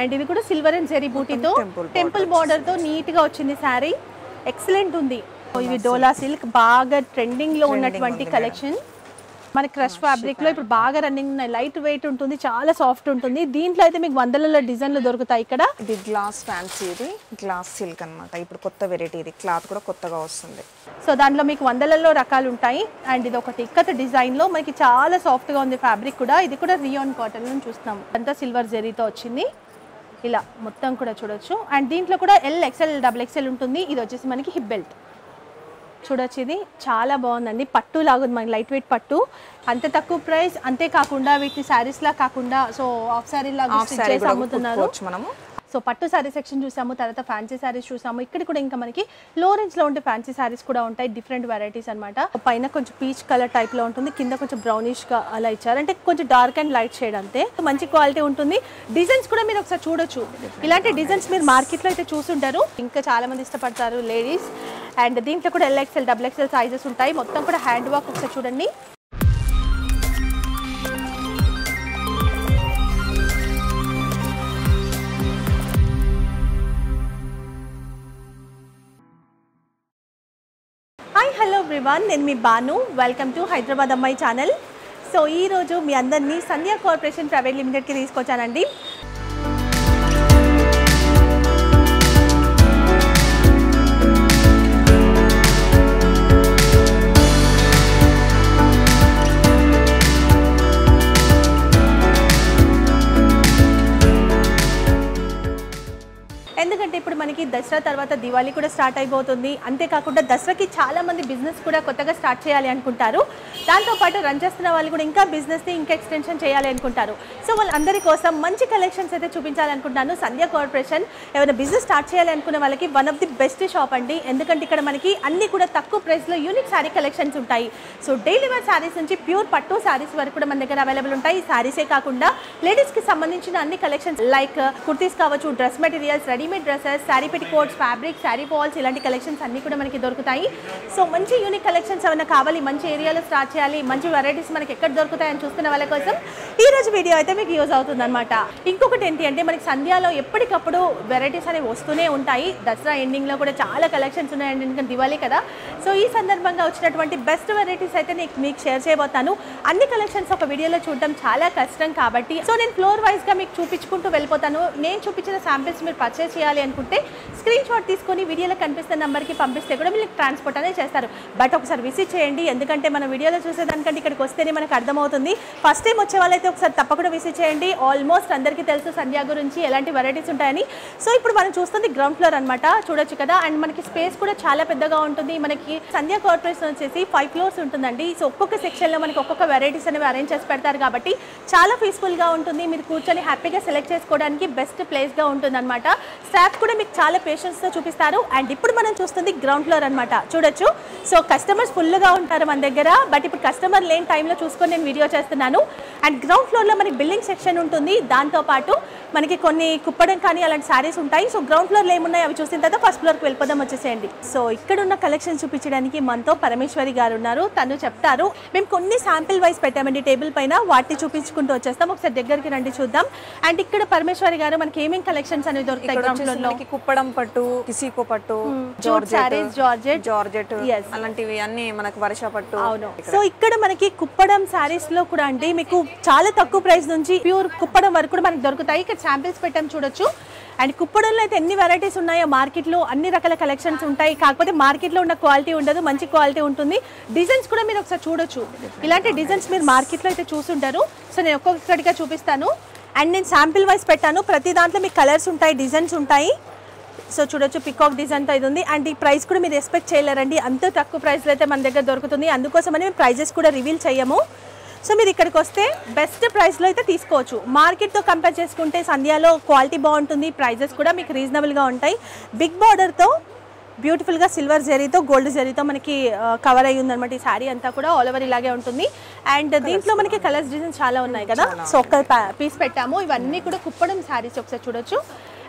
And ఇది కూడా silver and zari బూటీతో temple టెంపుల్ బార్డర్ తో నీట్ గా వచ్చింది శారీ ఎక్సలెంట్ ఉంది ఇది డోలా సిల్క్ బాగా ట్రెండింగ్ లో ఉన్నటువంటి కలెక్షన్ మన క్రష్ ఫ్యాబ్రిక్ లో ఇప్పుడు బాగా రన్నింగ్ ఉన్నాయి లైట్ వెయిట్ ఉంటుంది చాలా సాఫ్ట్ ఉంటుంది దీంట్లో అయితే మీకు వందలలో డిజైన్లు దొరుకుతాయి ఇక్కడ ఇది గ్లాస్ ఫ్యాన్సీ ఇది గ్లాస్ సిల్క్ అన్నమాట ఇప్పుడు కొత్త వెరైటీ ఇది క్లాత్ కూడా కొత్తగా వస్తుంది సో దాంట్లో మీకు వందలలో రకాలు ఉంటాయి అండ్ ఇది ఒకటి ఇక్కత డిజైన్ లో మనకి చాలా సాఫ్ట్ గా ఉంది ఫ్యాబ్రిక్ కూడా ఇది కూడా రియాన్ కాటన్ లో చూస్తున్నాం అంతా సిల్వర్ జెరీతో వచ్చింది ఇలా మొత్తం కూడా చూడొచ్చు అండ్ దీంట్లో కూడా ఎల్ ఎక్సెల్ డబుల్ ఎక్సెల్ ఉంటుంది ఇది వచ్చేసి మనకి హిప్ బెల్ట్ చూడొచ్చు ఇది చాలా బాగుందండి పట్టు లాగా ఉంది మనకి లైట్ వెయిట్ పట్టు అంతే తక్కువ ప్రైస్ అంతే కాకుండా వీటిని శారీస్ లా కాకుండా సో ఆఫ్ శారీ లాగా హాఫ్ stitch సారీ చేసి కూడా అమ్ముతున్నారు కుట్టుకోవచ్చు మనము సో పట్టు శారీ సెక్షన్ చూసాము తర్వాత ఫ్యాన్సీ శారీస్ చూసాము ఇక్కడ కూడా ఇంకా మనకి లో రేంజ్ లో ఉండే ఫ్యాన్సీ శారీస్ కూడా ఉంటాయి డిఫరెంట్ వెరైటీస్ అన్నమాట పైన కొంచెం పీచ్ కలర్ టైప్ లో ఉంటుంది కింద కొంచెం బ్రౌనిష్ గా అలా ఇచ్చారు అంటే కొంచెం డార్క్ అండ్ లైట్ షేడ్ అంతే మంచి క్వాలిటీ ఉంటుంది డిజైన్స్ కూడా మీరు ఒకసారి చూడొచ్చు ఇలాంటి డిజైన్స్ మీరు మార్కెట్ లో అయితే చూసుంటారు ఇంకా చాలా మంది ఇష్టపడతారు లేడీస్ అండ్ దీంట్లో కూడా ఎల్ఎక్సెల్ డబుల్ ఎక్సెల్ సైజెస్ ఉంటాయి మొత్తం కూడా హ్యాండ్ వర్క్ ఒకసారి చూడండి హాయ్ హలో ఎవ్రీవన్ నేను మీ బాను వెల్కమ్ టు హైదరాబాద్ అమ్మాయి ఛానల్ సో ఈ రోజు మీ అందరినీ సంధ్యా కార్పొరేషన్ ప్రైవేట్ లిమిటెడ్కి తీసుకొచ్చానండి ఎందుకంటే ఇప్పుడు మనకి దసరా తర్వాత దివాళీ కూడా స్టార్ట్ అయిపోతుంది అంతేకాకుండా దసరాకి చాలా మంది బిజినెస్ కూడా కొత్తగా స్టార్ట్ చేయాలి అనుకుంటారు దాంతోపాటు రన్ చేస్తున్న వాళ్ళు కూడా ఇంకా బిజినెస్ని ఇంకా ఎక్స్టెన్షన్ చేయాలి అనుకుంటారు సో వాళ్ళందరి కోసం మంచి కలెక్షన్స్ అయితే చూపించాలనుకుంటున్నాను సంధ్య కార్పొరేషన్ ఏమైనా బిజినెస్ స్టార్ట్ చేయాలి అనుకునే వాళ్ళకి one of the best shop అండి ఎందుకంటే ఇక్కడ మనకి అన్ని కూడా తక్కువ ప్రైస్లో యూనిక్ శారీ కలెక్షన్స్ ఉంటాయి సో డైలీ వేర్ శారీస్ నుంచి ప్యూర్ పట్టు శారీస్ వరకు కూడా మన దగ్గర అవైలబుల్ ఉంటాయి ఈ శారీసే కాకుండా లేడీస్కి సంబంధించిన అన్ని కలెక్షన్స్ లైక్ కుర్తీస్ కావచ్చు dress materials readymade dresses sari petticoats fabric sari falls ఇలాంటి కలెక్షన్స్ అన్ని కూడా మనకి దొరుకుతాయి సో మంచి యూనిక్ కలెక్షన్స్ ఏమైనా కావాలి మంచి ఏరియాలో స్టార్ట్ చేయాలి మంచి వెరైటీస్ మనకి ఎక్కడ దొరుకుతాయని చూస్తున్న వాళ్ళ కోసం ఈ రోజు వీడియో అయితే మీకు యూజ్ అవుతుంది అనమాట ఇంకొకటి ఏంటి అంటే మనకి సంధ్యాలో ఎప్పటికప్పుడు వెరైటీస్ అనేవి వస్తూనే ఉంటాయి దసరా ఎండింగ్లో కూడా చాలా కలెక్షన్స్ ఉన్నాయండి ఎందుకంటే దివాళీ కదా సో ఈ సందర్భంగా వచ్చినటువంటి బెస్ట్ వెరైటీస్ అయితే నీకు మీకు షేర్ చేయబోతాను అన్ని కలెక్షన్స్ ఒక వీడియోలో చూడడం చాలా కష్టం కాబట్టి సో నేను ఫ్లోర్ వైజ్గా మీకు చూపించుకుంటూ వెళ్ళిపోతాను నేను చూపించిన శాంపిల్స్ మీరు పర్చేస్ చేయాలి అనుకుంటే స్క్రీన్ షాట్ తీసుకొని వీడియోలో కనిపిస్తున్న నెంబర్కి పంపిస్తే కూడా మీకు ట్రాన్స్పోర్ట్ అనేది చేస్తారు బట్ ఒకసారి విజిట్ చేయండి ఎందుకంటే మన వీడియోలో చూసేదానికంటే ఇక్కడికి వస్తేనే మనకు అర్థమవుతుంది ఫస్ట్ టైం వచ్చే వాళ్ళైతే ఒకసారి తప్పకుండా విజిట్ చేయండి ఆల్మోస్ట్ అందరికీ తెలుసు సంధ్యా గురించి ఎలాంటి వెరైటీస్ ఉంటాయని సో ఇప్పుడు మనం చూస్తుంది గ్రౌండ్ ఫ్లోర్ అనమాట చూడొచ్చు కదా అండ్ మనకి స్పేస్ కూడా చాలా పెద్దగా ఉంటుంది మనకి సంధ్యా కార్పొరేషన్ వచ్చేసి ఫైవ్ ఫ్లోర్స్ ఉంటుందండి సో ఒక్కొక్క సెక్షన్లో మనకి ఒక్కొక్క వెరైటీస్ అనేవి అరేంజ్ చేసి పెడతారు కాబట్టి చాలా పీస్ఫుల్గా ఉంటుంది మీరు కూర్చొని హ్యాపీగా సెలెక్ట్ చేసుకోవడానికి బెస్ట్ ప్లేస్గా ఉంటుంది అనమాట స్టాఫ్ కూడా మీకు చాలా పేషెన్స్తో చూపిస్తారు అండ్ ఇప్పుడు మనం చూస్తుంది గ్రౌండ్ ఫ్లోర్ అనమాట చూడొచ్చు సో కస్టమర్స్ ఫుల్గా ఉంటారు మన దగ్గర బట్ ఇప్పుడు కస్టమర్ లేని టైంలో చూసుకొని నేను వీడియో చేస్తున్నాను అండ్ గ్రౌండ్ ఫ్లోర్లో మనకి బిల్డింగ్ సెక్షన్ ఉంటుంది దాంతోపాటు మనకి కొన్ని కుప్పడం కానీ అలాంటి సారీస్ ఉంటాయి సో గ్రౌండ్ ఫ్లోర్లో ఏమున్నాయి అవి చూసిన తర్వాత ఫస్ట్ ఫ్లోర్కి వెళ్ళిపోదాం వచ్చేసేయండి సో ఇక్కడ ఉన్న కలెక్షన్ చూపించడానికి మనతో పరమేశ్వరి గారు ఉన్నారు తను చెప్తారు మేము కొన్ని శాంపిల్ వైజ్ పెట్టామండి టేబుల్ పైన వాటిని చూపించుకుంటూ వచ్చేస్తాం ఒకసారి దగ్గరికి రండి చూద్దాం అండ్ ఇక్కడ పరమేశ్వరి గారు మనకి ఏమేమి కలెక్షన్స్ అనేవి దొరుకుతాయి ఇక్కడ గ్రౌండ్ వచ్చేసి ఫ్లోర్ లో మనకి కుప్పడం పట్టు కిసీకో పట్టు jute sarees, georgette. Georgette Yes. అలాంటివి అన్ని మనకు వర్ష పట్టు అవును సో ఇక్కడ మనకి కుప్పడం శారీస్ లో కూడా అండి మీకు చాలా తక్కువ ప్రైస్ నుంచి ప్యూర్ కుప్పడం వరకు కూడా మనకి దొరుకుతాయి ఇక్కడ శాంపిల్స్ పెట్టాం చూడొచ్చు అండ్ కుప్పడంలో అయితే ఎన్ని వెరైటీస్ ఉన్నాయో మార్కెట్ లో అన్ని రకాల కలెక్షన్స్ ఉంటాయి కాకపోతే మార్కెట్ లో ఉన్న క్వాలిటీ ఉండదు మంచి క్వాలిటీ ఉంటుంది డిజైన్స్ కూడా మీరు ఒకసారి చూడొచ్చు ఇలాంటి డిజైన్స్ మీరు మార్కెట్ లో అయితే చూసుంటారు సో నేను ఒక్కొక్కటిగా చూపిస్తాను అండ్ నేను శాంపిల్ వైస్ పెట్టాను ప్రతి దాంట్లో మీకు కలర్స్ ఉంటాయి డిజైన్స్ ఉంటాయి సో చూడొచ్చు పికాక్ డిజైన్తో ఇది ఉంది అండ్ ఈ ప్రైస్ కూడా మీరు ఎక్స్పెక్ట్ చేయలేరండి అంత తక్కువ ప్రైస్లో అయితే మన దగ్గర దొరుకుతుంది అందుకోసమని మేము ప్రైజెస్ కూడా రివీల్ చేయము సో మీరు ఇక్కడికి వస్తే బెస్ట్ ప్రైస్లో అయితే తీసుకోవచ్చు మార్కెట్తో కంపేర్ చేసుకుంటే సంధ్యాలో క్వాలిటీ బాగుంటుంది ప్రైజెస్ కూడా మీకు రీజనబుల్గా ఉంటాయి బిగ్ బార్డర్తో బ్యూటిఫుల్గా సిల్వర్ జరీతో గోల్డ్ జరీతో మనకి కవర్ అయ్యి ఉందన్నమాట ఈ శారీ అంతా కూడా ఆల్ ఓవర్ ఇలాగే ఉంటుంది అండ్ దీంట్లో మనకి కలర్స్ డిజైన్స్ చాలా ఉన్నాయి కదా సో ఒక్క పీస్ పెట్టాము ఇవన్నీ కూడా కుప్పడం శారీస్ ఒకసారి చూడొచ్చు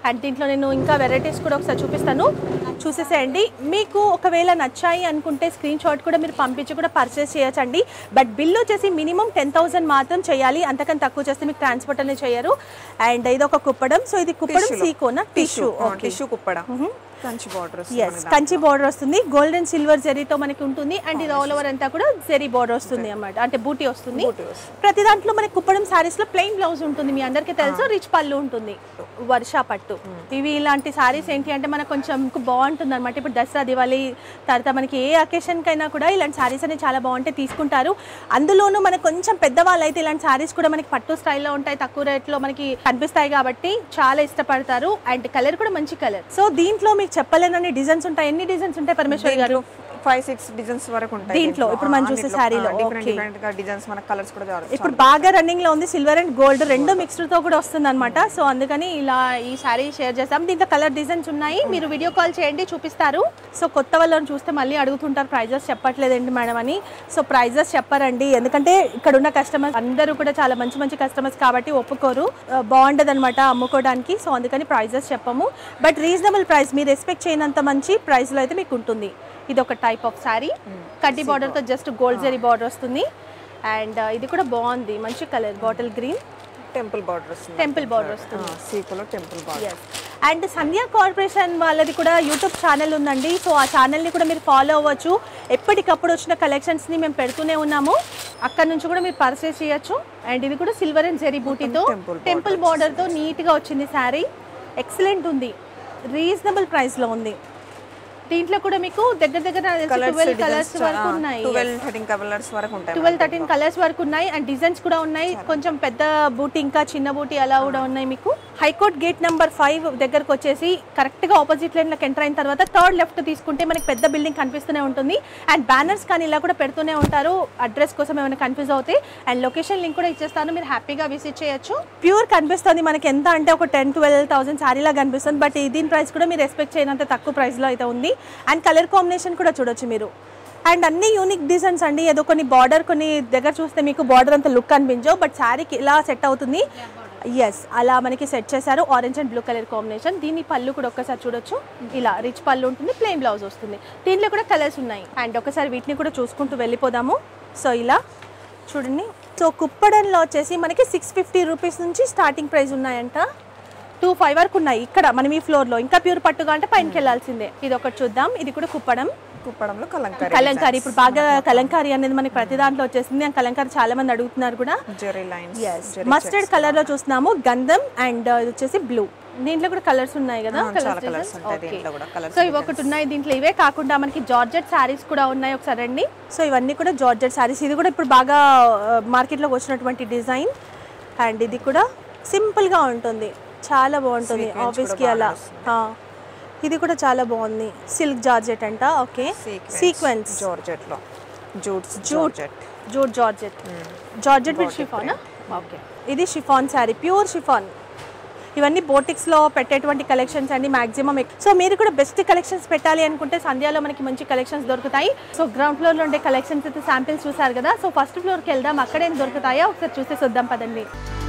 అండ్ దీంట్లో నేను ఇంకా వెరైటీస్ కూడా ఒకసారి చూపిస్తాను చూసేసేయండి మీకు ఒకవేళ నచ్చాయి అనుకుంటే స్క్రీన్ షాట్ కూడా మీరు పంపించి కూడా పర్చేస్ చేయొచ్చండి బట్ బిల్ వచ్చేసి మినిమం టెన్ థౌసండ్ మాత్రం చేయాలి అంతకన్నా తక్కువ చేస్తే మీకు ట్రాన్స్పోర్ట్ అనేది చేయరు అండ్ ఇది ఒక కుప్పడం సో ఇది కుప్పడం సీకోనా tissue okay tissue Kuppada Kanchi border yes Kanchi border వస్తుంది గోల్డెన్ సిల్వర్ జెరీతో మనకి ఉంటుంది అండ్ ఇది ఆల్ ఓవర్ అంతా కూడా జెరీ బార్డర్ వస్తుంది అన్నమాట అంటే బూటీ వస్తుంది ప్రతి దాంట్లో మనకి కుప్పడం సారీస్ లో ప్లెయిన్ బ్లౌజ్ ఉంటుంది మీ అందరికీ తెలుసు రిచ్ పళ్ళు ఉంటుంది వర్షా పట్టు ఇవి ఇలాంటి సారీస్ ఏంటి అంటే మనకు కొంచెం బాగుంటుంది అనమాట ఇప్పుడు దసరా దివాళీ తర్వాత మనకి ఏ అకేషన్ కైనా కూడా ఇలాంటి సారీస్ అనేవి చాలా బాగుంటాయి తీసుకుంటారు అందులోనూ మనకు కొంచెం పెద్దవాళ్ళు అయితే ఇలాంటి సారీస్ కూడా మనకి పట్టు స్టైల్లో ఉంటాయి తక్కువ రేట్లో మనకి కనిపిస్తాయి కాబట్టి చాలా ఇష్టపడతారు అండ్ కలర్ కూడా మంచి కలర్ సో దీంట్లో మీకు చెప్పలేనన్ని డిజైన్స్ ఉంటాయి ఎన్ని డిజైన్స్ ఉంటాయి పరమేశ్వరి గారు ఫైవ్ సిక్స్ డిజైన్స్ వరకు ఉంటాయి దీంట్లో, ఇప్పుడు మనం చూసే శారీలో, డిఫరెంట్ okay. డిఫరెంట్ గా డిజైన్స్ మన కలర్స్ కూడా చాలా ఇప్పుడు బాగా రన్నింగ్ లో ఉంది సిల్వర్ అండ్ గోల్డ్ రెండు మిక్స్డ్ తో కూడా వస్తుంది అనమాట సో అందుకని ఇలా ఈ సారీ షేర్ చేస్తాం దీంట్లో కలర్ డిజైన్స్ ఉన్నాయి మీరు వీడియో కాల్ చేయండి చూపిస్తారు సో కొత్త వాళ్ళని చూస్తే మళ్ళీ అడుగుతుంటారు ప్రైజెస్ చెప్పట్లేదండి మేడం అని సో ప్రైజెస్ చెప్పారండి ఎందుకంటే ఇక్కడ ఉన్న కస్టమర్స్ అందరూ కూడా చాలా మంచి మంచి కస్టమర్స్ కాబట్టి ఒప్పుకోరు బాగుండదు అనమాట అమ్ముకోవడానికి సో అందుకని ప్రైజెస్ చెప్పము బట్ రీజనబుల్ ప్రైస్ మీరు ఎక్స్పెక్ట్ చేయనంత మంచి price లో అయితే మీకు ఉంటుంది ఇది ఒక టైప్ ఆఫ్ శారీ కడ్డీ border తో జస్ట్ గోల్డ్ జరీ బార్డర్ వస్తుంది అండ్ ఇది కూడా బాగుంది మంచి colour bottle green temple border వస్తుంది టెంపుల్ బార్డర్ వస్తుంది సీకులో temple border and Sandhya corporation వాళ్ళది కూడా యూట్యూబ్ ఛానల్ ఉందండి సో ఆ ఛానల్ని కూడా మీరు ఫాలో అవ్వచ్చు ఎప్పటికప్పుడు వచ్చిన కలెక్షన్స్ని మేము పెడుతూనే ఉన్నాము అక్కడ నుంచి కూడా మీరు పర్చేస్ చేయొచ్చు అండ్ ఇది కూడా సిల్వర్ అండ్ జెరీ బూటీతో temple టెంపుల్ బార్డర్తో నీట్గా వచ్చింది శారీ ఎక్సలెంట్ ఉంది రీజనబుల్ ప్రైస్లో ఉంది దీంట్లో కూడా మీకు దగ్గర దగ్గర ట్వెల్వ్ కలర్స్ వరకు ఉన్నాయి ట్వెల్వ్ థర్టీన్ కలర్స్ వరకు ఉంటాయి ట్వెల్వ్ థర్టీన్ కలర్స్ వరకు ఉన్నాయి అండ్ డిజైన్స్ కూడా ఉన్నాయి కొంచెం పెద్ద బూటీ ఇంకా చిన్న బూటీ అలా కూడా ఉన్నాయి మీకు హైకోర్ట్ గేట్ నెంబర్ ఫైవ్ దగ్గరకు వచ్చేసి కరెక్ట్ గా ఆపోజిట్ లైన్ లోకి ఎంటర్ అయిన తర్వాత థర్డ్ లెఫ్ట్ తీసుకుంటే మనకి పెద్ద బిల్డింగ్ కనిపిస్తూనే ఉంటుంది అండ్ బ్యానర్స్ కానీ ఇలా కూడా పెడుతూనే ఉంటారు అడ్రస్ కోసం ఏమైనా కన్ఫ్యూజ్ అవుతాయి అండ్ లొకేషన్ లింక్ కూడా ఇచ్చేస్తాను మీరు హ్యాపీగా విజిట్ చేయొచ్చు ప్యూర్ కనిపిస్తుంది మనకి ఎంత అంటే ఒక టెన్ ట్వెల్వ్ థౌసండ్ సారీలా కనిపిస్తుంది బట్ దీని ప్రైస్ కూడా మీరు ఎక్స్పెక్ట్ చేయనంత తక్కువ price లో అయితే ఉంది అండ్ కలర్ కాంబినేషన్ కూడా చూడొచ్చు మీరు అండ్ అన్ని యూనిక్ డిజైన్స్ అండి ఏదో కొన్ని బార్డర్ కొన్ని దగ్గర చూస్తే మీకు బార్డర్ అంత లుక్ అనిపించవు బట్ శారీకి ఇలా సెట్ అవుతుంది ఎస్ అలా మనకి సెట్ చేశారు orange and blue colour combination దీని పళ్ళు కూడా ఒక్కసారి చూడొచ్చు ఇలా రిచ్ పళ్ళు ఉంటుంది ప్లెయిన్ బ్లౌజ్ వస్తుంది దీంట్లో కూడా కలర్స్ ఉన్నాయి అండ్ ఒకసారి వీటిని కూడా చూసుకుంటూ వెళ్ళిపోదాము సో ఇలా చూడండి సో కుప్పడంలో వచ్చేసి మనకి సిక్స్ ఫిఫ్టీ రూపీస్ నుంచి స్టార్టింగ్ ప్రైస్ ఉన్నాయంట టూ ఫైవ్ వరకు ఉన్నాయి ఇక్కడ మనం ఈ ఫ్లోర్లో ఇంకా ప్యూర్ పట్టుగా అంటే పైనకి వెళ్ళాల్సిందే ఇది ఒకటి చూద్దాం ఇది కూడా కుప్పడం కుప్పడంలో కలంకారీ కలంకారీ ఇప్పుడు బాగా కలంకారీ అనేది మనకి ప్రతి దాంట్లో వచ్చేసింది ఆ కలంకారీ చాలా మంది అడుగుతున్నారు కూడా జెరీ లైన్స్ మస్టర్డ్ కలర్ లో చూస్తున్నాము గంధం అండ్ ఇది వచ్చేసి బ్లూ దీంట్లో కూడా కలర్స్ ఉన్నాయి కదా ఆ, చాలా colours ఉంటాయి దీంట్లో కూడా, colours సో ఇవి ఒకటి ఉన్నాయి దీంట్లో ఇవే కాకుండా మనకి జార్జెట్ శారీస్ కూడా ఉన్నాయి ఒకసారి రండి సో ఇవన్నీ కూడా జార్జెట్ శారీస్ ఇది కూడా ఇప్పుడు బాగా మార్కెట్లోకి వచ్చినటువంటి డిజైన్ అండ్ ఇది కూడా సింపుల్ గా ఉంటుంది చాలా బాగుంటుంది ఆఫీస్ కి అలా ఆ. ఇది కూడా చాలా బాగుంది సిల్క్ జార్జెట్ అంట ఓకే సీక్వెన్స్ జార్జెట్ లో jutes georgette jute georgette georgette with chiffon okay ఇది షిఫాన్ శారీ ప్యూర్ షిఫాన్ ఇవన్నీ బోటిక్స్లో పెట్టేటువంటి కలెక్షన్స్ అండి మాక్సిమం సో మీరు కూడా బెస్ట్ కలెక్షన్స్ పెట్టాలి అనుకుంటే సంధ్యాలో మనకి మంచి కలెక్షన్స్ దొరుకుతాయి సో గ్రౌండ్ ఫ్లోర్లో ఉండే కలెక్షన్స్ అయితే శాంపిల్స్ చూసారు కదా సో ఫస్ట్ ఫ్లోర్కి వెళ్దాం అక్కడేం దొరుకుతాయో ఒకసారి చూసి చూద్దాం పదండి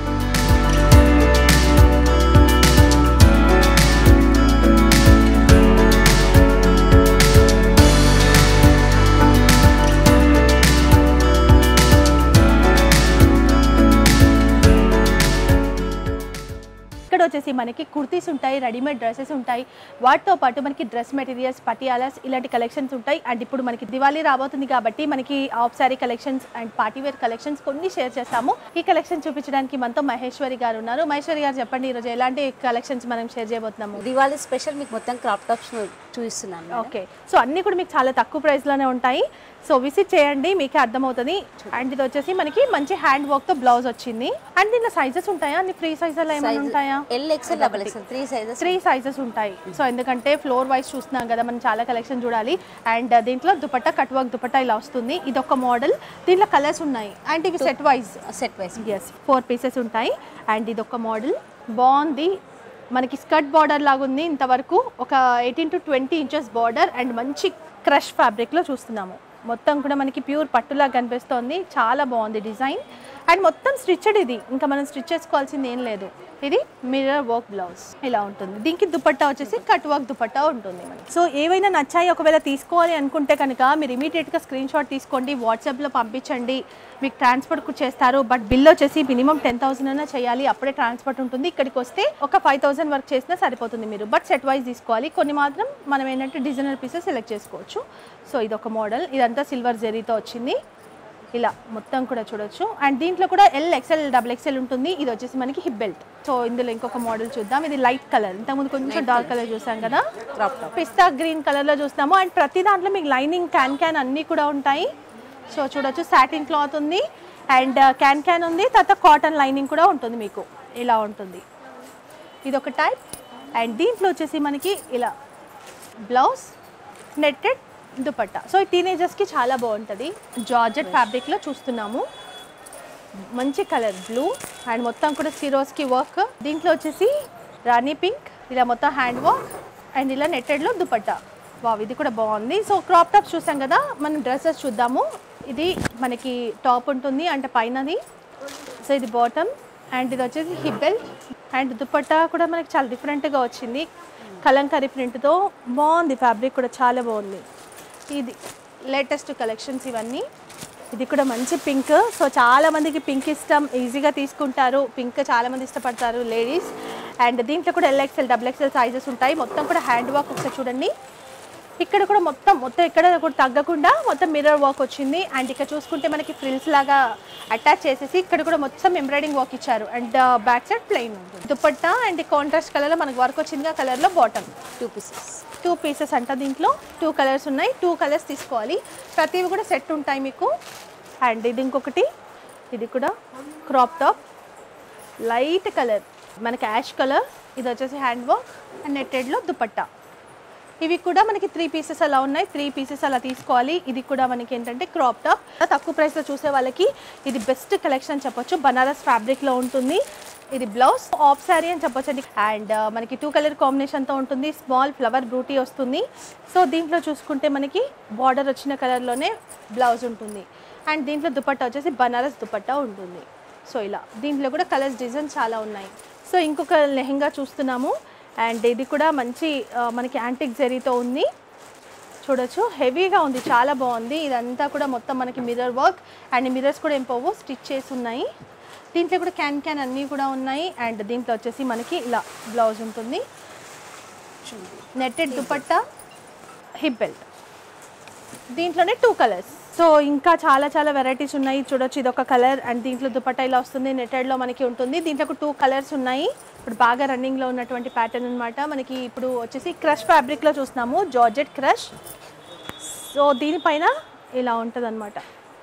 ఇక్కడ వచ్చేసి మనకి కుర్తీస్ ఉంటాయి రెడీమేడ్ డ్రెస్సెస్ ఉంటాయి వాటితో పాటు మనకి డ్రెస్ మెటీరియల్స్ పటియాలాస్ ఇలాంటి కలెక్షన్స్ ఉంటాయి అండ్ ఇప్పుడు మనకి దివాళీ రాబోతుంది కాబట్టి మనకి off sari collections and party wear collections కొన్ని షేర్ చేస్తాము ఈ కలెక్షన్ చూపించడానికి మనతో మహేశ్వరి గారు ఉన్నారు మహేశ్వరి గారు చెప్పండి ఈరోజు ఎలాంటి కలెక్షన్స్ మనం షేర్ చేయబోతున్నాము దివాళీ స్పెషల్ మీకు మొత్తం క్రాప్ టాప్స్ చూపిస్తున్నాను మేడం. ఓకే సో అన్ని కూడా మీకు చాలా తక్కువ ప్రైస్లోనే ఉంటాయి సో విజిట్ చేయండి మీకే అర్థమవుతుంది అండ్ ఇది వచ్చేసి మనకి మంచి హ్యాండ్ వర్క్ తో బ్లౌజ్ వచ్చింది అండ్ దీంట్లో సైజెస్ ఉంటాయా అన్ని ఫ్రీ సైజెస్ ఏమైనా ఉంటాయా L XL double XL three sizes three sizes ఉంటాయి సో ఎందుకంటే ఫ్లోర్ వైజ్ చూస్తున్నాం కదా మనం చాలా కలెక్షన్ చూడాలి అండ్ దీంట్లో దుపట్టా కట్ వర్క్ దుపట్టా ఇలా వస్తుంది ఇది ఒక మోడల్ దీంట్లో కలర్స్ ఉన్నాయి అండ్ ఇవి set wise set wise yes four pieces ఉంటాయి అండ్ ఇది ఒక మోడల్ బాగుంది మనకి స్కర్ట్ బార్డర్ లాగా ఉంది ఇంతవరకు ఒక eighteen to twenty inches border and మంచి క్రష్ ఫ్యాబ్రిక్లో చూస్తున్నాము మొత్తం కూడా మనకి ప్యూర్ పట్టులా కనిపిస్తోంది చాలా బాగుంది డిజైన్ అండ్ మొత్తం స్టిచ్డ్ ఇది ఇంకా మనం స్టిచ్ చేసుకోవాల్సింది ఏం లేదు ఇది మిర్రర్ వర్క్ బ్లౌజ్ ఇలా ఉంటుంది దీనికి దుపట్టా వచ్చేసి కట్ వర్క్ దుపట్టా ఉంటుంది మనకి సో ఏవైనా నచ్చాయి ఒకవేళ తీసుకోవాలి అనుకుంటే కనుక మీరు ఇమీడియట్గా స్క్రీన్ షాట్ తీసుకోండి వాట్సాప్లో పంపించండి మీకు ట్రాన్స్పోర్ట్ చేస్తారు బట్ బిల్ వచ్చేసి మినిమం టెన్ థౌసండ్ అయినా చేయాలి అప్పుడే ట్రాన్స్పోర్ట్ ఉంటుంది ఇక్కడికి వస్తే ఒక ఫైవ్ థౌసండ్ వర్క్ చేసినా సరిపోతుంది మీరు బట్ సెట్ వైజ్ తీసుకోవాలి కొన్ని మాత్రం మనం ఏంటంటే డిజైనర్ పీసెస్ సెలెక్ట్ చేసుకోవచ్చు సో ఇది ఒక మోడల్ ఇదంతా సిల్వర్ జెరీతో వచ్చింది ఇలా మొత్తం కూడా చూడొచ్చు అండ్ దీంట్లో కూడా ఎల్ ఎక్సెల్ డబుల్ ఎక్సెల్ ఉంటుంది ఇది వచ్చేసి మనకి హిప్ బెల్ట్ సో ఇందులో ఇంకొక మోడల్ చూద్దాం ఇది లైట్ కలర్ ఇంతకుముందు కొంచెం డార్క్ కలర్ చూసాం కదా పిస్తా గ్రీన్ కలర్ లో చూస్తాము అండ్ ప్రతి దాంట్లో మీకు లైనింగ్ క్యాన్ క్యాన్ అన్నీ కూడా ఉంటాయి సో చూడొచ్చు సాటిన్ క్లాత్ ఉంది అండ్ క్యాన్ క్యాన్ ఉంది తర్వాత కాటన్ లైనింగ్ కూడా ఉంటుంది మీకు ఇలా ఉంటుంది ఇది ఒక టైప్ అండ్ దీంట్లో వచ్చేసి మనకి ఇలా బ్లౌజ్ నెట్టెడ్ దుపట్టా సో ఈ టీనేజర్స్కి చాలా బాగుంటుంది జార్జెట్ ఫ్యాబ్రిక్లో చూస్తున్నాము మంచి కలర్ బ్లూ అండ్ మొత్తం కూడా సిరోస్కి వర్క్ దీంట్లో వచ్చేసి రాణి పింక్ ఇలా మొత్తం హ్యాండ్ వర్క్ అండ్ ఇలా నెట్టెడ్లో దుపట్టా వావ్ ఇది కూడా బాగుంది సో క్రాప్ టాప్స్ చూసాం కదా మనం డ్రెస్సెస్ చూద్దాము ఇది మనకి టాప్ ఉంటుంది అంటే పైనది సో ఇది బాటమ్ అండ్ ఇది వచ్చేసి హిప్ బెల్ట్ అండ్ దుపట్టా కూడా మనకి చాలా డిఫరెంట్గా వచ్చింది కలంకరీ ప్రింట్తో బాగుంది ఫ్యాబ్రిక్ కూడా చాలా బాగుంది ఇది లేటెస్ట్ కలెక్షన్స్ ఇవన్నీ ఇది కూడా మంచి పింక్ సో చాలా మందికి పింక్ ఇష్టం ఈజీగా తీసుకుంటారు పింక్ చాలా మంది ఇష్టపడతారు లేడీస్ అండ్ దీంట్లో కూడా ఎల్ఎక్సెల్ డబుల్ ఎక్సెల్ సైజెస్ ఉంటాయి మొత్తం కూడా హ్యాండ్ వర్క్ ఒకసారి చూడండి ఇక్కడ కూడా మొత్తం మొత్తం ఎక్కడ కూడా తగ్గకుండా మొత్తం మిర్రర్ వర్క్ వచ్చింది అండ్ ఇక్కడ చూసుకుంటే మనకి ఫ్రిల్స్ లాగా అటాచ్ చేసేసి ఇక్కడ కూడా మొత్తం ఎంబ్రాయిడింగ్ వర్క్ ఇచ్చారు అండ్ బ్యాక్ సైడ్ ప్లెయిన్ ఉంటుంది దుపట్టా అండ్ కాంట్రాస్ట్ కలర్లో మనకి వర్క్ వచ్చింది ఆ కలర్లో bottom two pieces two pieces అంట దీంట్లో టూ కలర్స్ ఉన్నాయి టూ కలర్స్ తీసుకోవాలి ప్రతివి కూడా సెట్ ఉంటాయి మీకు అండ్ ఇది ఇంకొకటి ఇది కూడా క్రాప్ టాప్ లైట్ కలర్ మనకి యాష్ కలర్ ఇది వచ్చేసి హ్యాండ్ వర్క్ అండ్ నెట్టెడ్లో దుపట్టా ఇవి కూడా మనకి త్రీ పీసెస్ అలా ఉన్నాయి త్రీ పీసెస్ అలా తీసుకోవాలి ఇది కూడా మనకి ఏంటంటే క్రాప్ టాప్ తక్కువ ప్రైస్లో చూసే వాళ్ళకి ఇది బెస్ట్ కలెక్షన్ అని చెప్పొచ్చు బనారస్ ఫ్యాబ్రిక్లో ఉంటుంది ఇది బ్లౌజ్ ఆఫ్ శారీ అని చెప్పొచ్చు అండి అండ్ మనకి టూ కలర్ కాంబినేషన్తో ఉంటుంది స్మాల్ ఫ్లవర్ బ్రూటీ వస్తుంది సో దీంట్లో చూసుకుంటే మనకి బార్డర్ వచ్చిన కలర్లోనే బ్లౌజ్ ఉంటుంది అండ్ దీంట్లో దుపట్టా వచ్చేసి బనారస్ దుపట్టా ఉంటుంది సో ఇలా దీంట్లో కూడా కలర్స్ డిజైన్ చాలా ఉన్నాయి సో ఇంకొక లెహెంగా చూస్తున్నాము అండ్ ఇది కూడా మంచి ఆ, మనకి యాంటిక్ జరీతో ఉంది చూడొచ్చు హెవీగా ఉంది చాలా బాగుంది ఇదంతా కూడా మొత్తం మనకి మిర్రర్ వర్క్ అండ్ మిర్రర్స్ కూడా ఏం పోవు స్టిచ్ చేసి ఉన్నాయి దీంట్లో కూడా క్యాన్ క్యాన్ అన్నీ కూడా ఉన్నాయి అండ్ దీంట్లో వచ్చేసి మనకి ఇలా బ్లౌజ్ ఉంటుంది నెట్టెడ్ దుపట్టా హిప్ బెల్ట్ దీంట్లోనే టూ కలర్స్ సో ఇంకా చాలా చాలా వెరైటీస్ ఉన్నాయి చూడొచ్చు ఇది ఒక కలర్ అండ్ దీంట్లో దుపట్టా ఇలా వస్తుంది నెట్టెడ్లో మనకి ఉంటుంది దీంట్లో టూ కలర్స్ ఉన్నాయి ఇప్పుడు బాగా రన్నింగ్లో ఉన్నటువంటి ప్యాటర్న్ అన్నమాట మనకి ఇప్పుడు వచ్చేసి క్రష్ ఫ్యాబ్రిక్లో చూస్తున్నాము జార్జెట్ క్రష్ సో దీనిపైన ఇలా ఉంటుంది అనమాట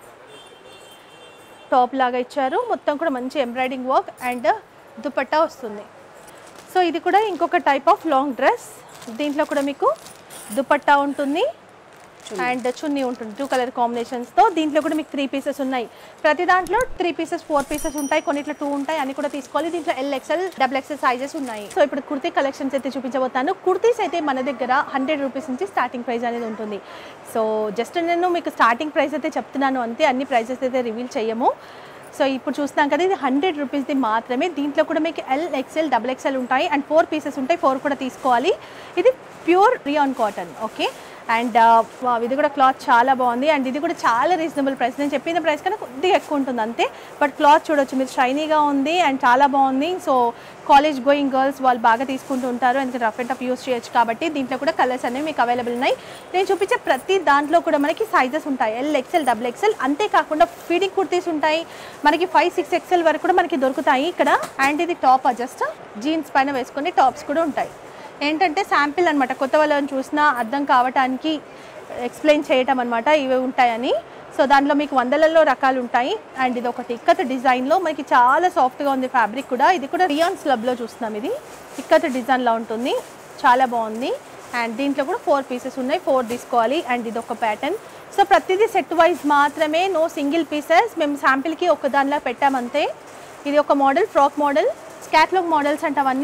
టాప్ లాగా ఇచ్చారు మొత్తం కూడా మంచి ఎంబ్రాయిడింగ్ వర్క్ అండ్ దుపట్టా వస్తుంది సో ఇది కూడా ఇంకొక టైప్ ఆఫ్ లాంగ్ డ్రెస్ దీంట్లో కూడా మీకు దుపట్టా ఉంటుంది అండ్ చున్నీ ఉంటుంది టూ కలర్ కాంబినేషన్స్తో దీంట్లో కూడా మీకు త్రీ పీసెస్ ఉన్నాయి ప్రతి దాంట్లో త్రీ పీసెస్ ఫోర్ పీసెస్ ఉంటాయి కొన్నిట్లో టూ ఉంటాయి అని కూడా తీసుకోవాలి దీంట్లో L XL double XL sizes ఉన్నాయి సో ఇప్పుడు కుర్తీ కలెక్షన్స్ అయితే చూపించబోతాను కుర్తీస్ అయితే మన దగ్గర హండ్రెడ్ రూపీస్ నుంచి స్టార్టింగ్ ప్రైస్ అనేది ఉంటుంది సో జస్ట్ నేను మీకు స్టార్టింగ్ ప్రైస్ అయితే చెప్తున్నాను అంతే అన్ని ప్రైసెస్ అయితే రివీల్ చేయము సో ఇప్పుడు చూస్తాం కదా ఇది హండ్రెడ్ రూపీస్ది మాత్రమే దీంట్లో కూడా మీకు ఎల్ ఎక్సెల్ డబుల్ ఎక్సెల్ ఉంటాయి అండ్ ఫోర్ పీసెస్ ఉంటాయి ఫోర్ కూడా తీసుకోవాలి ఇది pure rayon cotton okay and ఇది కూడా క్లాత్ చాలా బాగుంది అండ్ ఇది కూడా చాలా రీజనబుల్ ప్రైస్ నేను చెప్పిన ప్రైస్ కన్నా కొద్దిగా ఎక్కువ ఉంటుంది అంతే బట్ క్లాత్ చూడొచ్చు మీరు షైనీగా ఉంది అండ్ చాలా బాగుంది సో కాలేజ్ గోయింగ్ గర్ల్స్ వాళ్ళు బాగా తీసుకుంటూ ఉంటారు ఎందుకంటే రఫ్ అండ్ టఫ్ యూస్ చేయొచ్చు కాబట్టి దీంట్లో కూడా కలర్స్ అనేవి మీకు అవైలబుల్ ఉన్నాయి నేను చూపించే ప్రతి దాంట్లో కూడా మనకి సైజెస్ ఉంటాయి ఎల్ ఎక్సెల్ డబుల్ ఎక్సెల్ అంతేకాకుండా ఫీడింగ్ కుర్తీస్ ఉంటాయి మనకి ఫైవ్ సిక్స్ ఎక్సెల్ వరకు కూడా మనకి దొరుకుతాయి ఇక్కడ అండ్ ఇది టాప్ జస్ట్ జీన్స్ పైన వేసుకుని టాప్స్ కూడా ఉంటాయి ఏంటంటే శాంపిల్ అనమాట కొత్త వాళ్ళని చూసినా అర్థం కావటానికి ఎక్స్ప్లెయిన్ చేయటం అనమాట ఇవి ఉంటాయని సో దాంట్లో మీకు వందలలో రకాలు ఉంటాయి అండ్ ఇది ఒకటి ఇక్కత డిజైన్లో మనకి చాలా సాఫ్ట్గా ఉంది ఫ్యాబ్రిక్ కూడా ఇది కూడా రియాన్ స్లబ్లో చూస్తున్నాం ఇది ఇక్కత డిజైన్లో ఉంటుంది చాలా బాగుంది అండ్ దీంట్లో కూడా ఫోర్ పీసెస్ ఉన్నాయి ఫోర్ తీసుకోవాలి అండ్ ఇది ఒక ప్యాటర్న్ సో ప్రతిదీ సెట్ వైజ్ మాత్రమే నో సింగిల్ పీసెస్ మేము శాంపిల్కి ఒక దానిలో పెట్టామంతే ఇది ఒక మోడల్ ఫ్రాక్ మోడల్ స్కాట్లాగ్ మోడల్స్ అంటే అవన్నీ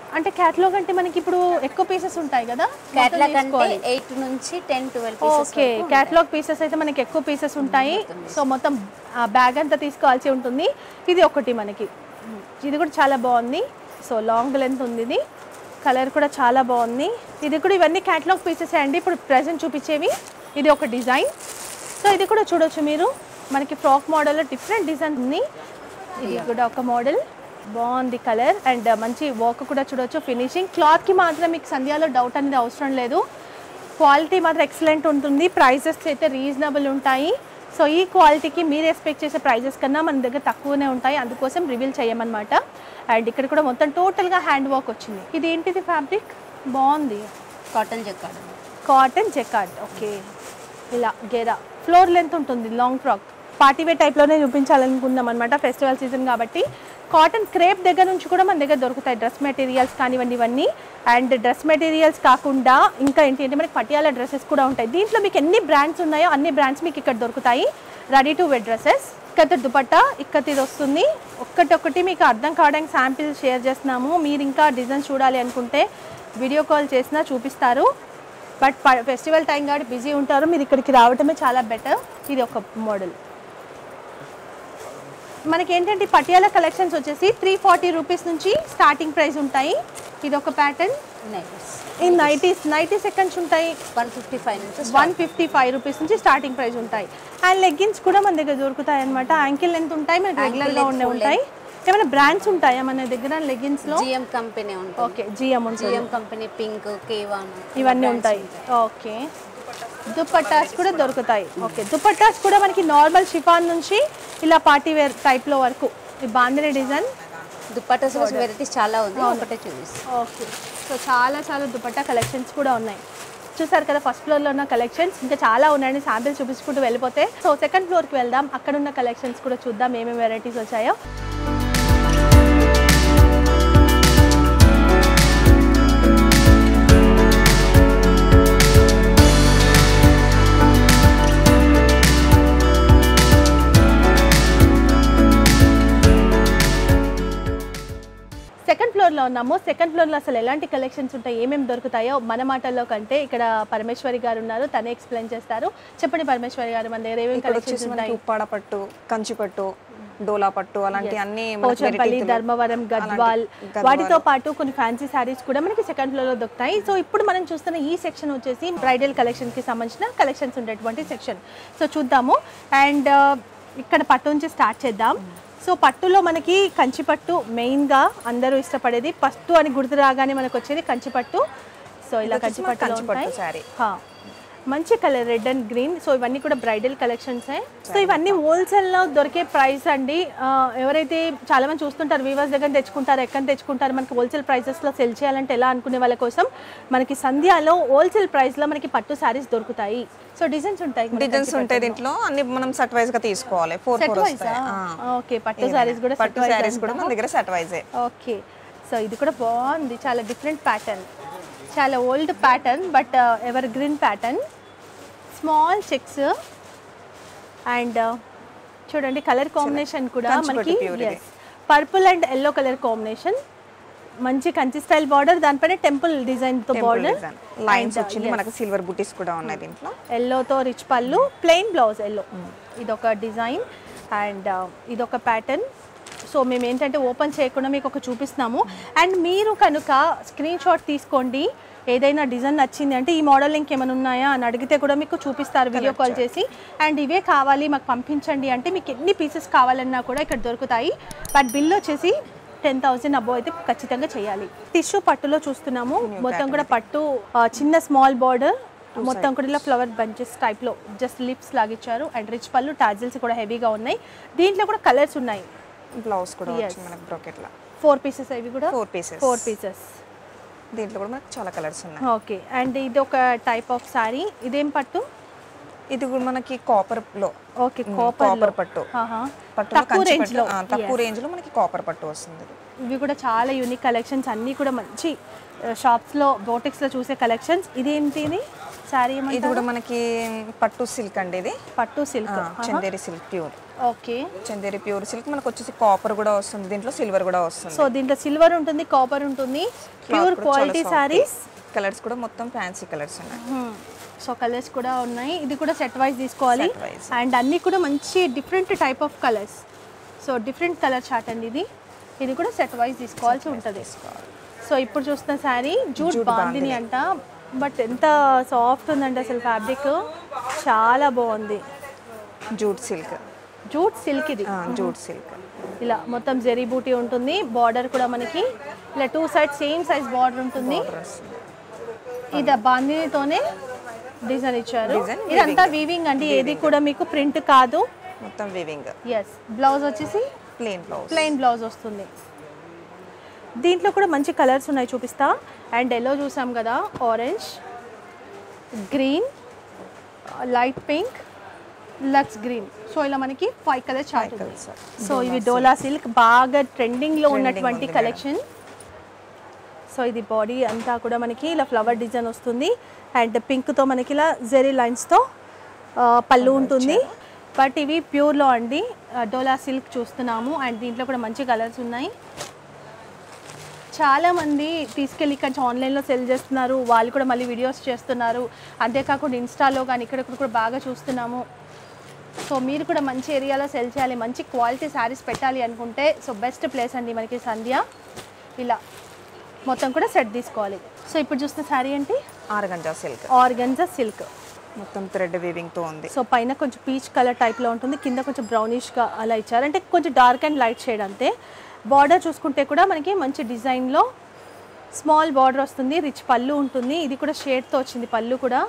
అంటే క్యాటలాగ్ అంటే మనకి ఇప్పుడు ఎక్కువ పీసెస్ ఉంటాయి కదా క్యాట్లాగ్ మొత్తం అంటే తీసుకోవాలి. ఎయిట్ నుంచి ten twelve pieces okay catalogue pieces అయితే మనకి ఎక్కువ పీసెస్ ఉంటాయి సో మొత్తం బ్యాగ్ అంతా తీసుకోవాల్సి ఉంటుంది ఇది ఒకటి మనకి ఇది కూడా చాలా బాగుంది సో లాంగ్ లెంత్ ఉంది ఇది కలర్ కూడా చాలా బాగుంది ఇది కూడా ఇవన్నీ క్యాటలాగ్ పీసెస్ అండి ఇప్పుడు ప్రజెంట్ చూపించేవి ఇది ఒక డిజైన్ సో ఇది కూడా చూడొచ్చు మీరు మనకి ఫ్రాక్ మోడల్లో డిఫరెంట్ డిజైన్ ఉంది ఇది కూడా ఒక మోడల్ బాగుంది కలర్ అండ్ మంచి వర్క్ కూడా చూడొచ్చు ఫినిషింగ్ క్లాత్కి మాత్రం మీకు సంధ్యాలో డౌట్ అనేది అవసరం లేదు క్వాలిటీ మాత్రం ఎక్సలెంట్ ఉంటుంది ప్రైజెస్ అయితే రీజనబుల్ ఉంటాయి సో ఈ క్వాలిటీకి మీరు ఎక్స్పెక్ట్ చేసే ప్రైజెస్ కన్నా మన దగ్గర తక్కువనే ఉంటాయి అందుకోసం రివీల్ చేయమన్నమాట అండ్ ఇక్కడ కూడా మొత్తం టోటల్గా హ్యాండ్ వర్క్ వచ్చింది ఇది ఏంటిది ఫ్యాబ్రిక్ బాగుంది cotton jacquard cotton jacquard okay ఇలా గేరా ఫ్లోర్ లెంత్ ఉంటుంది లాంగ్ ఫ్రాక్ పార్టీ వేర్ టైప్లోనే చూపించాలనుకున్నాం అనమాట ఫెస్టివల్ సీజన్ కాబట్టి కాటన్ క్రేప్ దగ్గర నుంచి కూడా మన దగ్గర దొరుకుతాయి డ్రెస్ మెటీరియల్స్ కానివ్వండి ఇవన్నీ అండ్ డ్రెస్ మెటీరియల్స్ కాకుండా ఇంకా ఏంటి అంటే మనకి పటియాల డ్రెస్సెస్ కూడా ఉంటాయి దీంట్లో మీకు ఎన్ని బ్రాండ్స్ ఉన్నాయో అన్ని బ్రాండ్స్ మీకు ఇక్కడ దొరుకుతాయి ready to wear dresses ikat dupatta ikat ఇది వస్తుంది ఒక్కటొక్కటి మీకు అర్థం కావడానికి శాంపిల్ షేర్ చేస్తున్నాము మీరు ఇంకా డిజైన్ చూడాలి అనుకుంటే వీడియో కాల్ చేసినా చూపిస్తారు బట్ ఫెస్టివల్ టైం కాబట్టి బిజీ ఉంటారు మీరు ఇక్కడికి రావటమే చాలా బెటర్ ఇది ఒక మోడల్ మనకి ఏంటంటే ఈ పటియాల కలెక్షన్స్ వచ్చేసి త్రీ ఫార్టీ రూపీస్ నుంచి స్టార్టింగ్ ప్రైస్ ఉంటాయి ఇది ఒక ప్యాటర్న్ నైటీస్ ఈ నైటీస్ నైటీస్ ఎక్కడి నుంచి ఉంటాయి వన్ ఫిఫ్టీ ఫైవ్ నుంచి వన్ ఫిఫ్టీ ఫైవ్ రూపీస్ నుంచి స్టార్టింగ్ ప్రైస్ ఉంటాయి అండ్ లెగ్గిన్స్ కూడా మన దగ్గర దొరుకుతాయి అనమాట యాంకిల్ లెంత్ ఉంటాయి మనకి Ankle రెగ్యులర్గా length, ఉండే full ఉంటాయి ఏమైనా బ్రాండ్స్ ఉంటాయా మన దగ్గర లెగ్గిన్స్లో జిఎం కంపెనీ ఉంటుంది ఓకే జిఎం ఉంటుంది జిఎం కంపెనీ పింక్ కేవాన్ ఇవన్నీ ఉంటాయి ఓకే దుపట్టాస్ కూడా దొరుకుతాయి ఓకే దుపట్టాస్ కూడా మనకి నార్మల్ షిఫాన్ నుంచి ఇలా పార్టీ వేర్ టైప్లో వరకు ఈ బాందిని డిజైన్ దుప్పటాస్ వెరైటీస్ చాలా ఉంది ఒకటే చూపిస్తాం ఓకే సో చాలా చాలా దుపట్టా కలెక్షన్స్ కూడా ఉన్నాయి చూసారు కదా ఫస్ట్ ఫ్లోర్లో ఉన్న కలెక్షన్స్ ఇంకా చాలా ఉన్నాయండి శాంపిల్ చూపించుకుంటూ వెళ్ళిపోతే సో సెకండ్ ఫ్లోర్కి వెళ్దాం అక్కడ ఉన్న కలెక్షన్స్ కూడా చూద్దాం ఏమేమి వెరైటీస్ వచ్చాయో సెకండ్ ఫ్లోర్లో ఉన్నాము సెకండ్ ఫ్లోర్లో అసలు ఎలాంటి కలెక్షన్స్ ఉంటాయి ఏమేమి దొరుకుతాయో మన మాటల్లో కంటే ఇక్కడ పరమేశ్వరి గారు ఉన్నారు తనే ఎక్స్ప్లెయిన్ చేస్తారు చెప్పండి పరమేశ్వరి గారు మన దగ్గర ఏమేమి ఇక్కడ కలెక్షన్స్ వచ్చేసి మనకి ఉంటాయి ఉప్పాడ పట్టు కంచి పట్టు డోలా పట్టు అలాంటి అన్ని మనకి పోచంపల్లి varieties లో- ధర్మవరం గద్వాల్ అలాంటి గద్వాల్. వాటితో పాటు కొన్ని ఫ్యాన్సీ శారీస్ కూడా మనకి సెకండ్ ఫ్లోర్ లో దొరుకుతాయి సో ఇప్పుడు మనం చూస్తున్న ఈ సెక్షన్ వచ్చేసి బ్రైడల్ కలెక్షన్ కి సంబంధించిన కలెక్షన్స్ ఉండేటువంటి సెక్షన్ సో చూద్దాము అండ్ ఇక్కడ పట్టు నుంచి స్టార్ట్ చేద్దాం సో పట్టులో మనకి కంచి పట్టు మెయిన్గా అందరూ ఇష్టపడేది పట్టు అని గుర్తు రాగానే మనకు వచ్చేది కంచి పట్టు సో ఇలా ఇది కంచి వచ్చేసి మనకి పట్టులో కంచి పట్టు ఉంటాయి saree. హా. మంచి colour red and green so ఇవన్నీ కూడా బ్రైడల్ కలెక్షన్స్ సో ఇవన్నీ హోల్సేల్ లో దొరికే ప్రైస్ అండి ఆ, ఎవరైతే చాలా మంది చూస్తుంటారు వీవర్స్ దగ్గర తెచ్చుకుంటారు ఎక్కడ తెచ్చుకుంటారు మనకి హోల్సేల్ ప్రైసెస్ లో సెల్ చేయాలంటే ఎలా అనుకునే వాళ్ళ కోసం మనకి సంధ్యాలో హోల్సేల్ ప్రైస్ లో మనకి పట్టు శారీస్ దొరుకుతాయి సో డిజైన్స్ ఉంటాయి మనకి డిజైన్స్ కంచి ఉంటాయి దీంట్లో అన్ని మనం సెట్ వైజ్ గా తీసుకోవాలి ఫోర్ సెట్ ఫోర్ వైజ్ వస్తాయి ఓకే పట్టు శారీస్ కూడా పట్టు శారీస్ కూడా మన దగ్గర సెట్ వైజే ఓకే సో ఇది కూడా బాగుంది చాలా డిఫరెంట్ ప్యాటర్న్ చాలా old pattern but evergreen pattern small checks and చూడండి కలర్ కాంబినేషన్ కూడా కంచి మనకి పట్టు pure ఇది. Purple and yellow colour combination మంచి కంచి స్టైల్ బార్డర్ దానిపైన టెంపుల్ డిజైన్ తో బార్డర్ లైన్స్ వచ్చింది మనకి సిల్వర్ బుటీస్ కూడా ఉన్నాయి దీంట్లో ఎల్లోతో రిచ్ పళ్ళు ప్లెయిన్ బ్లౌజ్ ఎల్లో ఇదొక డిజైన్ అండ్ ఇదొక ప్యాటర్న్ సో మేము ఏంటంటే ఓపెన్ చేయకుండా మీకు ఒక చూపిస్తున్నాము అండ్ మీరు కనుక స్క్రీన్ షాట్ తీసుకోండి ఏదైనా డిజైన్ నచ్చింది అంటే ఈ మోడల్ ఇంకేమైనా ఉన్నాయా అని అడిగితే కూడా మీకు చూపిస్తారు వీడియో కాల్ చేసి అండ్ ఇవే కావాలి మాకు పంపించండి అంటే మీకు ఎన్ని పీసెస్ కావాలన్నా కూడా ఇక్కడ దొరుకుతాయి బట్ బిల్ వచ్చేసి టెన్ థౌసండ్ అబో అయితే ఖచ్చితంగా చేయాలి టిష్యూ పట్టులో చూస్తున్నాము మొత్తం కూడా పట్టు ఆ, చిన్న స్మాల్ బార్డర్ మొత్తం కూడా ఇలా ఫ్లవర్ బంచెస్ టైప్లో జస్ట్ లిప్స్ లాగిచ్చారు అండ్ రిచ్ పళ్ళు టాజిల్స్ కూడా హెవీగా ఉన్నాయి దీంట్లో కూడా కలర్స్ ఉన్నాయి బ్లౌజ్ కూడా వచ్చింది మనకి బ్రోకెట్ లా ఫోర్ పీసెస్ అవి కూడా ఫోర్ పీసెస్ ఫోర్ పీసెస్ దీంట్లో కూడా మనకి చాలా కలర్స్ ఉన్నాయి ఓకే అండ్ ఇది ఒక టైప్ ఆఫ్ సారీ ఇదేం పట్టు ఇది కూడా మనకి కాపర్ లో ఓకే ఉమ్, కాపర్ కాపర్ పట్టు పట్టులో తక్కువ కంచి రేంజ్ పట్టు లో ఆ, తక్కువ రేంజ్ లో మనకి కాపర్ పట్టు వస్తుంది ఇవి కూడా చాలా యూనిక్ కలెక్షన్స్ అన్నీ కూడా మంచి షాప్స్లో బోటిక్స్లో చూసే కలెక్షన్స్ ఇదేంటి ఇది శారీ ఇది ఏమంటారు కూడా మనకి పట్టు సిల్క్ అండి ఇది పట్టు సిల్క్ ఆ, Chanderi silk pure okay Chanderi pure silk మనకు వచ్చేసి కాపర్ కూడా వస్తుంది దీంట్లో సిల్వర్ కూడా వస్తుంది సో దీంట్లో సిల్వర్ ఉంటుంది కాపర్ ఉంటుంది ప్యూర్ క్వాలిటీ శారీస్ కలర్స్ కూడా మొత్తం ఫ్యాన్సీ కలర్స్ ఉన్నాయి సో కలర్స్ కూడా ఉన్నాయి ఇది కూడా సెట్ వైజ్ తీసుకోవాలి Set wise. అండ్ అన్ని కూడా మంచి different type of colours so different colour chart అండి ఇది ఇది కూడా సెట్ వైజ్ తీసుకోవాల్సి ఉంటుంది సో ఇప్పుడు చూస్తున్న శారీ జూట్ జూట్ బాందిని అంట బట్ ఎంత సాఫ్ట్ ఉందంటే అసలు ఫ్యాబ్రిక్ చాలా బాగుంది జూట్ సిల్క్ జూట్ సిల్క్ ఇది జూట్ సిల్క్ ఇలా మొత్తం జెరీ బూటీ ఉంటుంది బార్డర్ కూడా మనకి ఇలా two side same size border ఉంటుంది ఇది బాందినితోనే డిజైన్ ఇచ్చారు Design ఇదంతా వీవింగ్ అండి ఏది కూడా మీకు ప్రింట్ కాదు మొత్తం వివింగ్ ఎస్ బ్లౌజ్ వచ్చేసి ప్లేన్ బ్లౌజ్ ప్లెయిన్ బ్లౌజ్ వస్తుంది దీంట్లో కూడా మంచి కలర్స్ ఉన్నాయి చూపిస్తా అండ్ ఎల్లో చూసాం కదా ఆరెంజ్ గ్రీన్ లైట్ పింక్ లక్స్ గ్రీన్ సో ఇలా మనకి ఫైవ్ కలర్ చార్ట్ ఉంది colours. సో ఇవి డోలా సిల్క్ బాగా ట్రెండింగ్ లో ఉన్నటువంటి ఉంది కలెక్షన్ సో ఇది బాడీ అంతా కూడా మనకి ఇలా ఫ్లవర్ డిజైన్ వస్తుంది అండ్ పింక్తో మనకి ఇలా జెరీ లైన్స్తో పళ్ళు ఉంటుంది బట్ ఇవి ప్యూర్లో అండి ఆ, డోలా సిల్క్ చూస్తున్నాము అండ్ దీంట్లో కూడా మంచి కలర్స్ ఉన్నాయి చాలా మంది తీసుకెళ్ళి ఇక్కడ ఆన్లైన్లో సెల్ చేస్తున్నారు వాళ్ళు కూడా మళ్ళీ వీడియోస్ చేస్తున్నారు అంతేకాకుండా ఇన్స్టాలో కానీ ఇక్కడ కూడా బాగా చూస్తున్నాము సో మీరు కూడా మంచి ఏరియాలో సెల్ చేయాలి మంచి క్వాలిటీ శారీస్ పెట్టాలి అనుకుంటే సో బెస్ట్ ప్లేస్ అండి మనకి సంధ్య ఇలా మొత్తం కూడా సెట్ తీసుకోవాలి సో ఇప్పుడు చూస్తున్న శారీ ఏంటి ఆరగంజా సిల్క్ ఆర్గన్జా సిల్క్ మొత్తం థ్రెడ్ వీవింగ్ తో ఉంది సో పైన కొంచెం పీచ్ కలర్ టైప్లో ఉంటుంది కింద కొంచెం బ్రౌనిష్గా అలా ఇచ్చారు అంటే కొంచెం డార్క్ అండ్ లైట్ షేడ్ అంతే బార్డర్ చూసుకుంటే కూడా మనకి మంచి డిజైన్లో స్మాల్ బార్డర్ వస్తుంది రిచ్ పళ్ళు ఉంటుంది ఇది కూడా షేడ్తో వచ్చింది పళ్ళు కూడా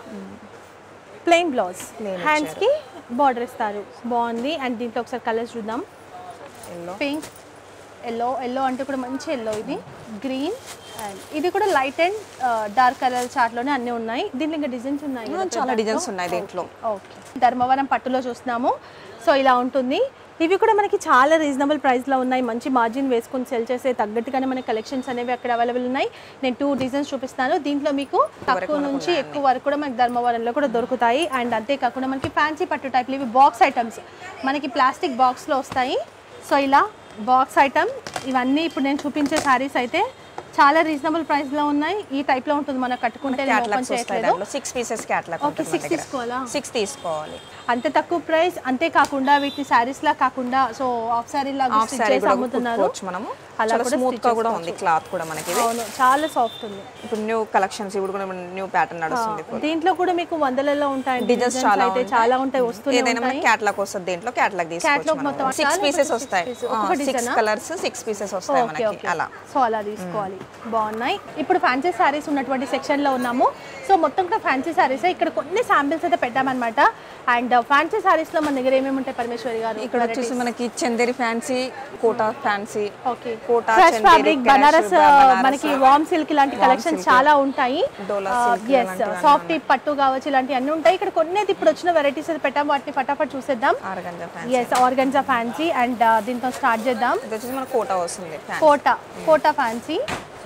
ప్లెయిన్ బ్లౌజ్ Plain హ్యాండ్స్కి బార్డర్ ఇస్తారు బాగుంది అండ్ దీంట్లో ఒకసారి కలర్స్ చూద్దాం ఎల్లో పింక్ ఎల్లో ఎల్లో అంటే కూడా మంచి ఎల్లో ఇది గ్రీన్ అండ్ ఇది కూడా లైట్ అండ్ డార్క్ కలర్ చార్ట్లోనే అన్నీ ఉన్నాయి దీంట్లో ఇంకా డిజైన్స్ ఉన్నాయి కదా చాలా ప్రతి డిజైన్స్ దాంట్లో? ఉన్నాయి దీంట్లో ఓకే ధర్మవరం పట్టులో చూస్తున్నాము సో ఇలా ఉంటుంది ఇవి కూడా మనకి చాలా రీజనబుల్ ప్రైస్లో ఉన్నాయి మంచి మార్జిన్ వేసుకొని సెల్ చేసే తగ్గట్టుగానే మన కలెక్షన్స్ అనేవి అక్కడ అవైలబుల్ ఉన్నాయి నేను టూ డిజైన్స్ చూపిస్తాను దీంట్లో మీకు తక్కువ నుంచి ఎక్కువ వరకు కూడా మనకి ధర్మవరంలో కూడా దొరుకుతాయి అండ్ అంతేకాకుండా మనకి ఫ్యాన్సీ పట్టు టైప్లు ఇవి బాక్స్ ఐటమ్స్ మనకి ప్లాస్టిక్ బాక్స్లో వస్తాయి సో ఇలా బాక్స్ ఐటమ్ ఇవన్నీ ఇప్పుడు నేను చూపించే శారీస్ అయితే చాలా రీజనబుల్ ప్రైస్లో ఉన్నాయి ఈ టైప్లో ఉంటుంది మనం కట్టుకుంటే నేను ఓపెన్ క్యాటలాగ్స్ వస్తాయి చేయట్లేదు దాంట్లో six pieces catalogue okay six తీసుకోవాలా సిక్స్ తీసుకోవాలి అంత తక్కువ ప్రైస్ అంతే కాకుండా వీటిని శారీస్ లా కాకుండా సో ఆఫ్ శారీ లాగా హాఫ్ స్టిచ్ సారీ చేసి కూడా అమ్ముతున్నారు కుట్టుకోవచ్చు మనము అలా చాలా కూడా స్మూత్ stitch గా కూడా ఉంది క్లాత్ కూడా మనకి ఇది అవును చాలా సాఫ్ట్ ఉంది ఇప్పుడు న్యూ కలెక్షన్స్ ఇప్పుడు కూడా న్యూ ప్యాటర్న్ నడుస్తుంది ఇప్పుడు దీంట్లో కూడా మీకు వందలలో ఉంటాయి డిజైన్స్ చాలా అయితే ఉంటాయి. చాలా ఉంటాయి వస్తూనే ఏదైనా ఉంటాయి మనకి క్యాటలాగ్ వస్తుంది దీంట్లో క్యాటలాగ్ Catalog మొత్తం తీసుకోవచ్చు సిక్స్ చాలా పీసెస్ six వస్తాయి pieces. ఒక్కొక్క సిక్స్ design ఆ? కలర్స్ సిక్స్ పీసెస్ వస్తాయి ఓకే మనకి ఓకే అలా సో అలా తీసుకోవాలి బాగున్నాయి ఇప్పుడు ఫ్యాన్సీ శారీస్ ఉన్నటువంటి సెక్షన్ లో ఉన్నాము సో మొత్తం కూడా ఫ్యాన్సీ శారీస్ ఇక్కడ కొన్ని శాంపిల్స్ అయితే పెట్టామన్నమాట అండ్ ఫ్యాన్సీ శారీస్ లో మన దగ్గర ఏమేమి ఉంటాయి పరమేశ్వరి గారు ఇక్కడ వచ్చేసి మనకి Chanderi fancy Kota fancy okay Kota fresh Chanderi fabric cash Banaras Banaras మనకి వామ్ సిల్క్ ఇలాంటి Warm కలెక్షన్స్ silk. చాలా ఉంటాయి డోలా silk ఎస్ ఇలాంటివన్నీ సాఫ్ట్ పట్టు కావచ్చు ఇలాంటివి అన్నీ ఉంటాయి ఇక్కడ కొన్ని అయితే ఇప్పుడు వచ్చిన వెరైటీస్ అయితే పెట్టాం వాటిని ఫటాఫట్ చూసేద్దాం ఆరగంజా ఫ్యాన్సీ ఎస్ ఆర్గన్జా ఫ్యాన్సీ అండ్ దీంతో స్టార్ట్ చేద్దాం ఇది వచ్చేసి మన కోటా వస్తుంది fancy. కోటా కోటా ఫ్యాన్సీ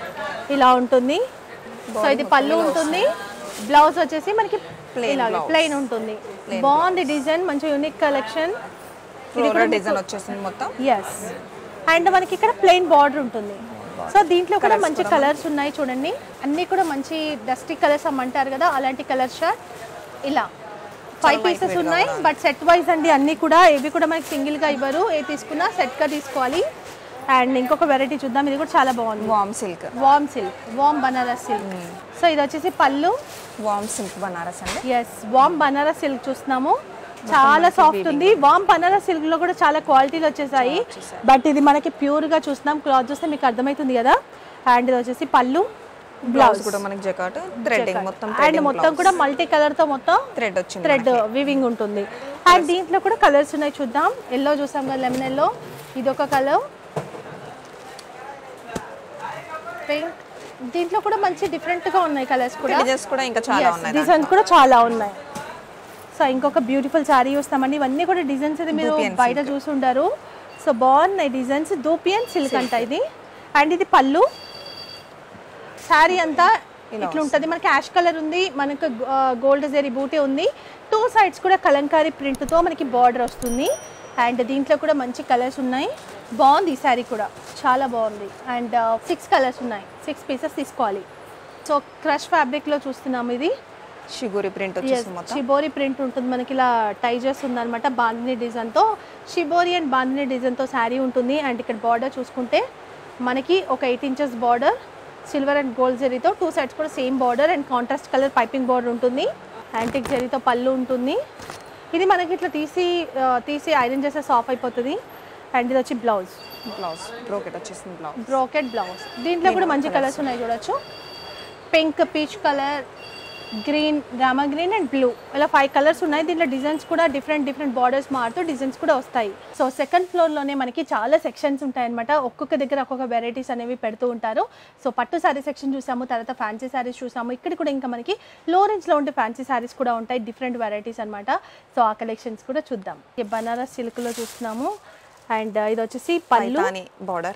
ఇలా ఉంటుంది సో ఇది పళ్ళు ఉంటుంది బ్లౌజ్ వచ్చేసి మనకి Plain blouse. ప్లెయిన్ ఉంటుంది బాగుంది డిజైన్ మంచి యూనిక్ కలెక్షన్ ఫ్లోరల్ డిజైన్ వచ్చేసింది మొత్తం ఎస్ అండ్ మనకి ఇక్కడ ప్లెయిన్ బార్డర్ ఉంటుంది సో దీంట్లో కూడా మంచి కలర్స్ ఉన్నాయి చూడండి అన్నీ కూడా మంచి డస్టీ కలర్స్ అమ్మంటారు కదా అలాంటి కలర్ షర్ట్ ఇలా ఫైవ్ పీసెస్ ఉన్నాయి బట్ సెట్ వైజ్ అండి అన్నీ కూడా ఇవి కూడా మనకి సింగిల్గా ఇవ్వరు ఏ తీసుకున్నా సెట్గా తీసుకోవాలి అండ్ ఇంకొక వెరైటీ చూద్దాం ఇది కూడా చాలా బాగుంది warm silk warm silk warm Banaras silk so ఇది వచ్చేసి పళ్ళు వామ్ సిల్క్ బనారస్ అండి ఎస్ వామ్ బనారస్ సిల్క్ చూస్తున్నాము చాలా సాఫ్ట్ ఉంది వామ్ బనారస్ సిల్క్ లో కూడా చాలా క్వాలిటీలు వచ్చేసాయి బట్ ఇది మనకి ప్యూర్ గా చూస్తున్నాం క్లాత్ చూస్తే మీకు అర్థమవుతుంది కదా అండ్ ఇది వచ్చేసి పళ్ళు బ్లౌజ్ బ్లౌజ్ కూడా మనకి జకాట్ థ్రెడ్డింగ్ మొత్తం అండ్ మొత్తం కూడా మల్టీ కలర్ తో మొత్తం థ్రెడ్ వచ్చింది థ్రెడ్ వివింగ్ ఉంటుంది అండ్ దీంట్లో కూడా కలర్స్ ఉన్నాయి చూద్దాం ఎల్లో చూసాం కదా లెమన్ ఎల్లో ఇది ఒక కలర్ పింక్ దీంట్లో కూడా మంచి డిఫరెంట్ గా ఉన్నాయి కలర్స్ కూడా డిజైన్స్ కూడా ఇంకా చాలా ఉన్నాయి డిజైన్స్ కూడా చాలా ఉన్నాయి సో ఇంకొక బ్యూటిఫుల్ శారీ చూస్తామండి ఇవన్నీ కూడా డిజైన్స్ అయితే మీరు Dupian బయట చూసుంటారు సో బాగున్నాయి డిజైన్స్ దూపియన్ సిల్క్ అంట ఇది అండ్ ఇది పళ్ళు శారీ అంతా ఇట్లా ఉంటుంది మనకి యాష్ కలర్ ఉంది మనకు గోల్డ్ జెరీ బూటీ ఉంది టూ సైడ్స్ కూడా కలంకారీ ప్రింట్తో మనకి బార్డర్ వస్తుంది అండ్ దీంట్లో కూడా మంచి కలర్స్ ఉన్నాయి బాగుంది ఈ శారీ కూడా చాలా బాగుంది అండ్ సిక్స్ కలర్స్ ఉన్నాయి సిక్స్ పీసెస్ తీసుకోవాలి సో క్రష్ ఫ్యాబ్రిక్లో చూస్తున్నాము ఇది షిగోరి ప్రింట్ వచ్చేసి మొత్తం షిబోరి ప్రింట్ ఉంటుంది మనకి ఇలా టై చేస్తుంది అనమాట బాందిని డిజైన్తో షిబోరి అండ్ బాందిని డిజైన్తో శారీ ఉంటుంది అండ్ ఇక్కడ బార్డర్ చూసుకుంటే మనకి ఒక eight inches border silver and gold జరీతో టూ సైడ్స్ కూడా same border and contrast colour piping border ఉంటుంది యాంటిక్ జరీతో పళ్ళు ఉంటుంది ఇది మనకి ఇట్లా తీసి ఆ, తీసి ఐరన్ చేస్తే సాఫ్ అయిపోతుంది అండ్ ఇది వచ్చి బ్లౌజ్ బ్లౌజ్ బ్రోకెట్ వచ్చేసింది బ్లౌజ్ బ్రోకెట్ బ్లౌజ్ దీంట్లో కూడా మంచి కలర్స్ ఉన్నాయి చూడొచ్చు pink peach colour green Rama green and blue ఇలా ఫైవ్ కలర్స్ ఉన్నాయి దీంట్లో డిజైన్స్ కూడా డిఫరెంట్ డిఫరెంట్ బార్డర్స్ మారుతూ డిజైన్స్ కూడా వస్తాయి సో సెకండ్ ఫ్లోర్లోనే మనకి చాలా సెక్షన్స్ ఉంటాయన్నమాట ఒక్కొక్క దగ్గర ఒక్కొక్క వెరైటీస్ అనేవి పెడుతూ ఉంటారు సో పట్టు శారీ సెక్షన్ చూసాము తర్వాత ఫ్యాన్సీ శారీస్ చూసాము ఇక్కడ కూడా ఇంకా మనకి లో రేంజ్లో ఉండే ఫ్యాన్సీ శారీస్ కూడా ఉంటాయి డిఫరెంట్ వెరైటీస్ అన్నమాట సో ఆ కలెక్షన్స్ కూడా చూద్దాం ఈ బనారస్ సిల్క్లో చూస్తున్నాము అండ్ ఇది వచ్చేసి పళ్ళు పైతాని బార్డర్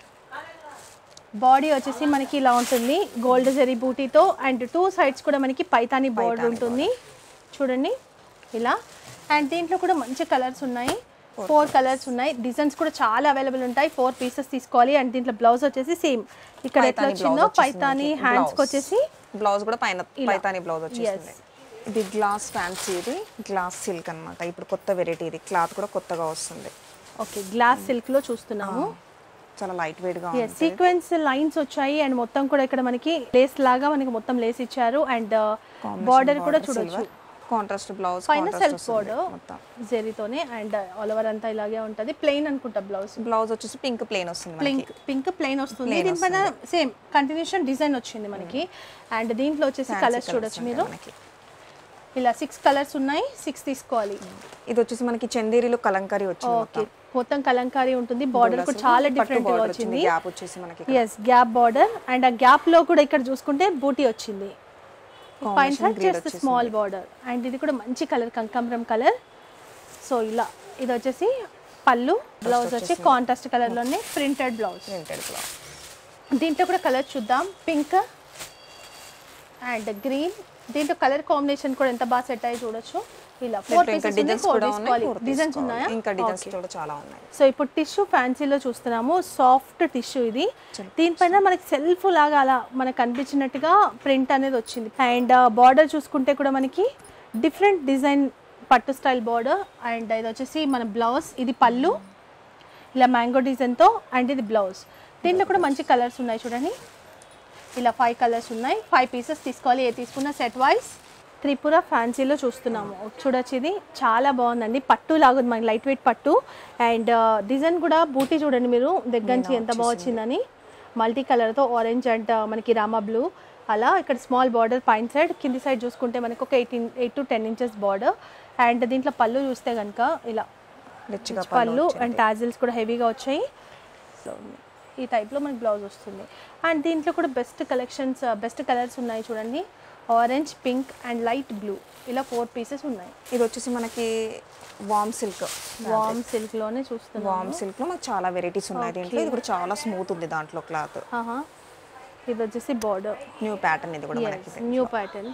బాడీ వచ్చేసి మనకి ఇలా ఉంటుంది గోల్డ్ జరీ బూటీతో అండ్ టూ సైడ్స్ కూడా మనకి పైతాని బోర్డర్ ఉంటుంది చూడండి ఇలా అండ్ దీంట్లో కూడా మంచి కలర్స్ ఉన్నాయి ఫోర్ కలర్స్ ఉన్నాయి డిజైన్స్ కూడా చాలా అవైలబుల్ ఉంటాయి ఫోర్ పీసెస్ తీసుకోవాలి అండ్ దీంట్లో బ్లౌజ్ వచ్చేసి సేమ్ ఇక్కడ ఎట్లా వచ్చిందో పైతాని హ్యాండ్స్కి వచ్చేసి బ్లౌజ్ కూడా పైన పైతాని బ్లౌజ్ వచ్చేసింది ఇది గ్లాస్ ఫ్యాన్సీ ఇది గ్లాస్ సిల్క్ అన్నమాట ఇప్పుడు కొత్త వెరైటీ ఇది క్లాత్ కూడా కొత్తగా వస్తుంది ఓకే గ్లాస్ సిల్క్లో చూస్తున్నాము చాలా లైట్ వెయిట్ గా ఉంది సీక్వెన్స్ లైన్స్ వచ్చాయి అండ్ మొత్తం కూడా ఇక్కడ మనకి లేస్ లాగా మనకి మొత్తం లేస్ ఇచ్చారు అండ్ బార్డర్ కూడా చూడొచ్చు కాంట్రాస్ట్ బ్లౌజ్ పైన సెల్ఫ్ బోర్డర్ మొత్తం జెరీతోనే అండ్ ఆల్ ఓవర్ అంతా ఇలాగే ఉంటుంది ప్లెయిన్ అనుకుంటా బ్లౌజ్ బ్లౌజ్ వచ్చేసి పింక్ ప్లేన్ వస్తుంది మనకి పింక్ పింక్ ప్లెయిన్ వస్తుంది దీనిపైన సేమ్ కంటిన్యూషన్ డిజైన్ వచ్చింది మనకి అండ్ దీంట్లో వచ్చేసి కలర్స్ చూడొచ్చు మీరు మనకి ఇలా సిక్స్ కలర్స్ ఉన్నాయి సిక్స్ తీసుకోవాలి ఇది వచ్చేసి మనకి చందేరిలో కలంకారీ వచ్చింది ఓకే మొత్తం కలంకారీ ఉంటుంది బార్డర్ కూడా చాలా డిఫరెంట్ గా బార్డర్ వచ్చింది వచ్చింది గ్యాప్ వచ్చేసి మనకి ఎస్ గ్యాప్ బార్డర్ అండ్ ఆ గ్యాప్ లో కూడా ఇక్కడ చూసుకుంటే బూటీ వచ్చింది పైన side just small border and ఇది కూడా మంచి కలర్ కంకమరం కలర్ సో ఇలా ఇది వచ్చేసి పళ్ళు బ్లౌజ్ వచ్చి కాంట్రాస్ట్ కలర్ లోనే ప్రింటెడ్ బ్లౌజ్ ప్రింటెడ్ బ్లౌజ్ దీంట్లో కూడా కలర్ చూద్దాం పింక్ అండ్ గ్రీన్ దీంట్లో కలర్ కాంబినేషన్ కూడా ఎంత బాగా సెట్ అయ్యి చూడొచ్చు ఇలా ఫోర్ ఇంకా పీసెస్ డిజైన్స్ కూడా ఉన్నాయి four డిజైన్స్ తీసుకోవాలి. ఉన్నాయా ఇంకా డిజైన్స్ కూడా చాలా ఉన్నాయి సో ఇప్పుడు టిష్యూ ఫ్యాన్సీలో చూస్తున్నాము సాఫ్ట్ టిష్యూ ఇది దీనిపైన మనకి సెల్ఫ్ లాగా అలా మనకు అనిపించినట్టుగా ప్రింట్ అనేది వచ్చింది అండ్ బార్డర్ చూసుకుంటే కూడా మనకి డిఫరెంట్ డిజైన్ పట్టు స్టైల్ బార్డర్ అండ్ ఇది వచ్చేసి మన బ్లౌజ్ ఇది పళ్ళు ఇలా మ్యాంగో డిజైన్తో అండ్ ఇది బ్లౌజ్ దీంట్లో కూడా మంచి కలర్స్ ఉన్నాయి చూడండి ఇలా ఫైవ్ కలర్స్ ఉన్నాయి ఫైవ్ పీసెస్ తీసుకోవాలి ఏ తీసుకున్నా సెట్ వైజ్ త్రిపుర ఫ్యాన్సీలో చూస్తున్నాము చూడొచ్చు ఇది చాలా బాగుందండి పట్టు లాగుంది మనకి లైట్ వెయిట్ పట్టు అండ్ డిజైన్ కూడా బూటీ చూడండి మీరు దగ్గర నుంచి ఎంత బాగా వచ్చిందని మల్టీ కలర్తో ఆరెంజ్ అండ్ మనకి రామా బ్లూ అలా ఇక్కడ స్మాల్ బార్డర్ పైన సైడ్ కింది సైడ్ చూసుకుంటే మనకు ఒక eighteen eight to ten inches border and దీంట్లో పళ్ళు చూస్తే కనుక ఇలా రిచ్గా పళ్ళు అండ్ టాజిల్స్ కూడా హెవీగా వచ్చాయి సో ఈ టైప్లో మనకి బ్లౌజ్ వస్తుంది అండ్ దీంట్లో కూడా బెస్ట్ కలెక్షన్స్ బెస్ట్ కలర్స్ ఉన్నాయి చూడండి orange pink and light blue ఇలా ఫోర్ పీసెస్ ఉన్నాయి ఇది వచ్చేసి మనకి వామ్ సిల్క్ వామ్ సిల్క్లోనే చూస్తున్నాం వామ్ సిల్క్ లో మనకి చాలా వెరైటీస్ ఉన్నాయి దీంట్లో ఇది కూడా చాలా స్మూత్ ఉంది దాంట్లో క్లాత్ ఆహా. ఇది వచ్చేసి బార్డర్ న్యూ ప్యాటర్న్ ఇది కూడా మనకి న్యూ ప్యాటర్న్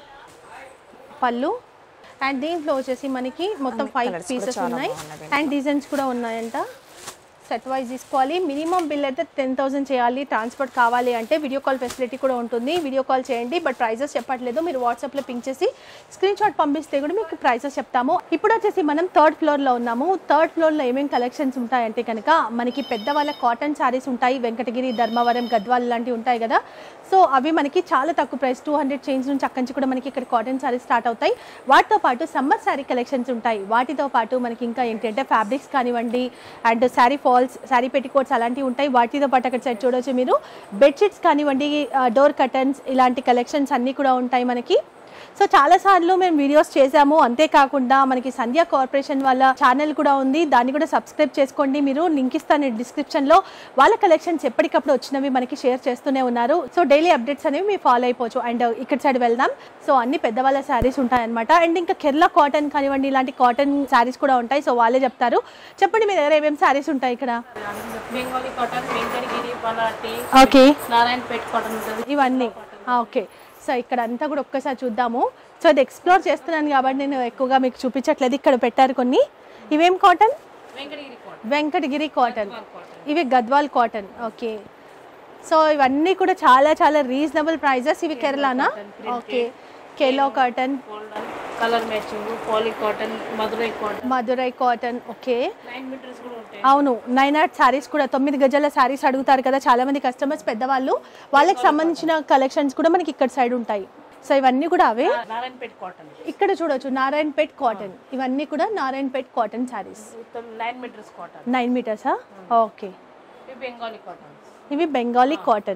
పళ్ళు అండ్ దీంట్లో వచ్చేసి మనకి మొత్తం ఫైవ్ colours కూడా పీసెస్ చాలా ఉన్నాయి బాగున్నాయి అండ్ డిజైన్స్ కూడా ఉన్నాయంట సెట్ వైజ్ తీసుకోవాలి మినిమం బిల్ అయితే టెన్ థౌసండ్ చేయాలి ట్రాన్స్పోర్ట్ కావాలి అంటే వీడియో కాల్ ఫెసిలిటీ కూడా ఉంటుంది వీడియో కాల్ చేయండి బట్ ప్రైజెస్ చెప్పట్లేదు మీరు వాట్సాప్లో పింక్ చేసి స్క్రీన్ షాట్ పంపిస్తే కూడా మీకు ప్రైజెస్ చెప్తాము ఇప్పుడు వచ్చేసి మనం థర్డ్ ఫ్లోర్లో ఉన్నాము థర్డ్ ఫ్లోర్లో ఏమేమి కలెక్షన్స్ ఉంటాయంటే కనుక మనకి పెద్దవాళ్ళ కాటన్ శారీస్ ఉంటాయి వెంకటగిరి ధర్మవరం గద్వాల్ లాంటివి ఉంటాయి కదా సో అవి మనకి చాలా తక్కువ ప్రైస్ టూ హండ్రెడ్ చేంజ్ నుంచి అక్కడి నుంచి కూడా మనకి ఇక్కడ కాటన్ శారీస్ స్టార్ట్ అవుతాయి వాటితో పాటు సమ్మర్ శారీ కలెక్షన్స్ ఉంటాయి వాటితో పాటు మనకి ఇంకా ఏంటంటే ఫ్యాబ్రిక్స్ కానివ్వండి and sari falls sari petticoats అలాంటివి ఉంటాయి వాటితో పాటు అక్కడ సైడ్ చూడొచ్చు మీరు బెడ్షీట్స్ కానివ్వండి డోర్ కర్టన్స్ ఇలాంటి కలెక్షన్స్ అన్నీ కూడా ఉంటాయి మనకి సో చాలా సార్లు మేము వీడియోస్ చేసాము అంతేకాకుండా మనకి సంధ్య కార్పొరేషన్ వాళ్ళ ఛానల్ కూడా ఉంది దాన్ని కూడా సబ్స్క్రైబ్ చేసుకోండి మీరు లింక్ ఇస్తాను డిస్క్రిప్షన్ లో వాళ్ళ కలెక్షన్స్ ఎప్పటికప్పుడు వచ్చినవి మనకి షేర్ చేస్తూనే ఉన్నారు సో డైలీ అప్డేట్స్ అనేవి మీరు ఫాలో అయిపోవచ్చు అండ్ ఇక్కడ సైడ్ వెళ్దాం సో అన్ని పెద్దవాళ్ళ శారీస్ ఉంటాయన్నమాట అండ్ ఇంకా కేరళ కాటన్ కానివ్వండి ఇలాంటి కాటన్ శారీస్ కూడా ఉంటాయి సో వాళ్ళే చెప్తారు చెప్పండి మీ దగ్గర ఏమేమి శారీస్ ఉంటాయి ఇక్కడ బెంగాలీ కాటన్ వెంకటగిరి పలాటి ఓకే నారాయణపేట కాటన్ ఉంటుంది ఇవన్నీ ఓకే సో ఇక్కడ అంతా కూడా ఒక్కసారి చూద్దాము సో అది ఎక్స్ప్లోర్ చేస్తున్నాను కాబట్టి నేను ఎక్కువగా మీకు చూపించట్లేదు ఇక్కడ పెట్టారు కొన్ని ఇవేం కాటన్ వెంకటగిరి కాటన్ ఇవి గద్వాల్ కాటన్ ఓకే సో ఇవన్నీ కూడా చాలా చాలా రీజనబుల్ ప్రైజెస్ ఇవి కేరళనా ఓకే కేలో cotton colour matching poly cotton Madurai cotton Madurai cotton okay nine metres కూడా ఉంటాయి అవును నైన్ ఆర్ట్ శారీస్ కూడా తొమ్మిది గజాల శారీస్ అడుగుతారు కదా చాలా మంది కస్టమర్స్ పెద్దవాళ్ళు వాళ్ళకి సంబంధించిన కలెక్షన్స్ కూడా మనకి ఇక్కడ సైడ్ ఉంటాయి సో ఇవన్నీ కూడా అవే నారాయణపేట కాటన్ ఇక్కడ చూడొచ్చు నారాయణపేట్ కాటన్ ఇవన్నీ కూడా Narayanpet cotton saris nine metres cotton nine మీటర్సా ఓకే ఇవి బెంగాలీ కాటన్ ఇవి Bengali cotton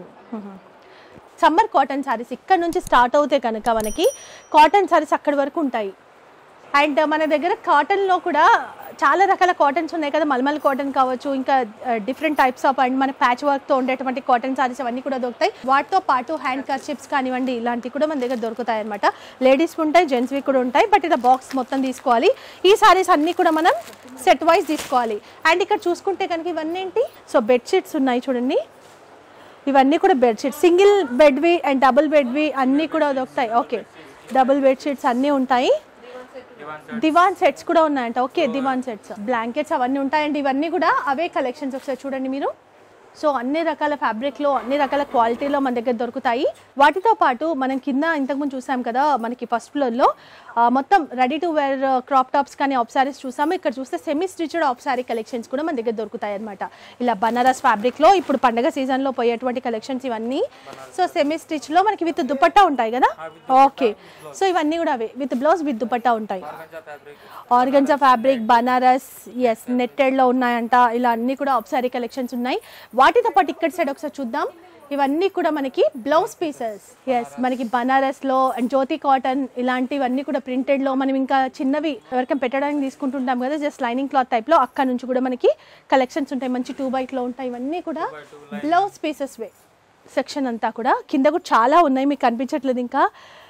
summer cotton saris ఇక్కడ నుంచి స్టార్ట్ అవుతే కనుక మనకి కాటన్ శారీస్ అక్కడి వరకు ఉంటాయి అండ్ మన దగ్గర కాటన్లో కూడా చాలా రకాల కాటన్స్ ఉన్నాయి కదా మల్మల్ కాటన్ కావచ్చు ఇంకా డిఫరెంట్ టైప్స్ ఆఫ్ అండ్ మన ప్యాచ్ వర్క్తో ఉండేటువంటి కాటన్ సారీస్ అవన్నీ కూడా దొరుకుతాయి వాటితో పాటు హ్యాండ్ కర్చిప్స్ కానివ్వండి ఇలాంటివి కూడా మన దగ్గర దొరుకుతాయి అనమాట లేడీస్ ఉంటాయి జెంట్స్వి కూడా ఉంటాయి బట్ ఇలా బాక్స్ మొత్తం తీసుకోవాలి ఈ సారీస్ అన్నీ కూడా మనం సెట్ వైజ్ తీసుకోవాలి అండ్ ఇక్కడ చూసుకుంటే కనుక ఇవన్నీ ఏంటి సో బెడ్షీట్స్ ఉన్నాయి చూడండి ఇవన్నీ కూడా బెడ్షీట్ సింగిల్ బెడ్వి అండ్ డబుల్ బెడ్వి అన్నీ కూడా దొరుకుతాయి ఓకే డబుల్ బెడ్షీట్స్ అన్నీ ఉంటాయి దివాన్ సెట్స్ కూడా ఉన్నాయంట ఓకే దివాన్ సెట్స్ బ్లాంకెట్స్ అవన్నీ ఉంటాయండి ఇవన్నీ కూడా అవే కలెక్షన్స్ ఒకసారి చూడండి మీరు సో అన్ని రకాల ఫ్యాబ్రిక్లో అన్ని రకాల క్వాలిటీలో మన దగ్గర దొరుకుతాయి వాటితో పాటు మనం కింద ఇంతకుముందు చూసాం కదా మనకి ఫస్ట్ ఫ్లోర్లో మొత్తం ready to wear crop tops కానీ ఆఫ్ సారీస్ చూసాము ఇక్కడ చూస్తే semi stitched half sari collections కూడా మన దగ్గర దొరుకుతాయి అనమాట ఇలా బనారస్ ఫ్యాబ్రిక్లో ఇప్పుడు పండగ సీజన్లో పోయేటువంటి కలెక్షన్స్ ఇవన్నీ సో సెమీ స్టిచ్లో మనకి విత్ దుపట్టా ఉంటాయి కదా ఓకే సో ఇవన్నీ కూడా అవే విత్ బ్లౌజ్ విత్ దుపట్టా ఉంటాయి ఆర్గన్జా ఫ్యాబ్రిక్ బనారస్ ఎస్ నెట్టెడ్లో ఉన్నాయంట ఇలా అన్ని కూడా ఆఫ్ సారీ కలెక్షన్స్ ఉన్నాయి వాటితో పాటు ఇక్కడ సైడ్ ఒకసారి చూద్దాం ఇవన్నీ కూడా మనకి బ్లౌజ్ పీసెస్ ఎస్ మనకి బనారస్లో అండ్ జ్యోతి కాటన్ ఇలాంటివన్నీ కూడా ప్రింటెడ్లో మనం ఇంకా చిన్నవి ఎవరికైనా పెట్టడానికి తీసుకుంటుంటాం కదా జస్ట్ లైనింగ్ క్లాత్ టైప్లో అక్కడ నుంచి కూడా మనకి కలెక్షన్స్ ఉంటాయి మంచి టూ బైట్లో ఉంటాయి ఇవన్నీ కూడా బ్లౌజ్ పీసెస్ వే సెక్షన్ అంతా కూడా కింద కూడా చాలా ఉన్నాయి మీకు కనిపించట్లేదు ఇంకా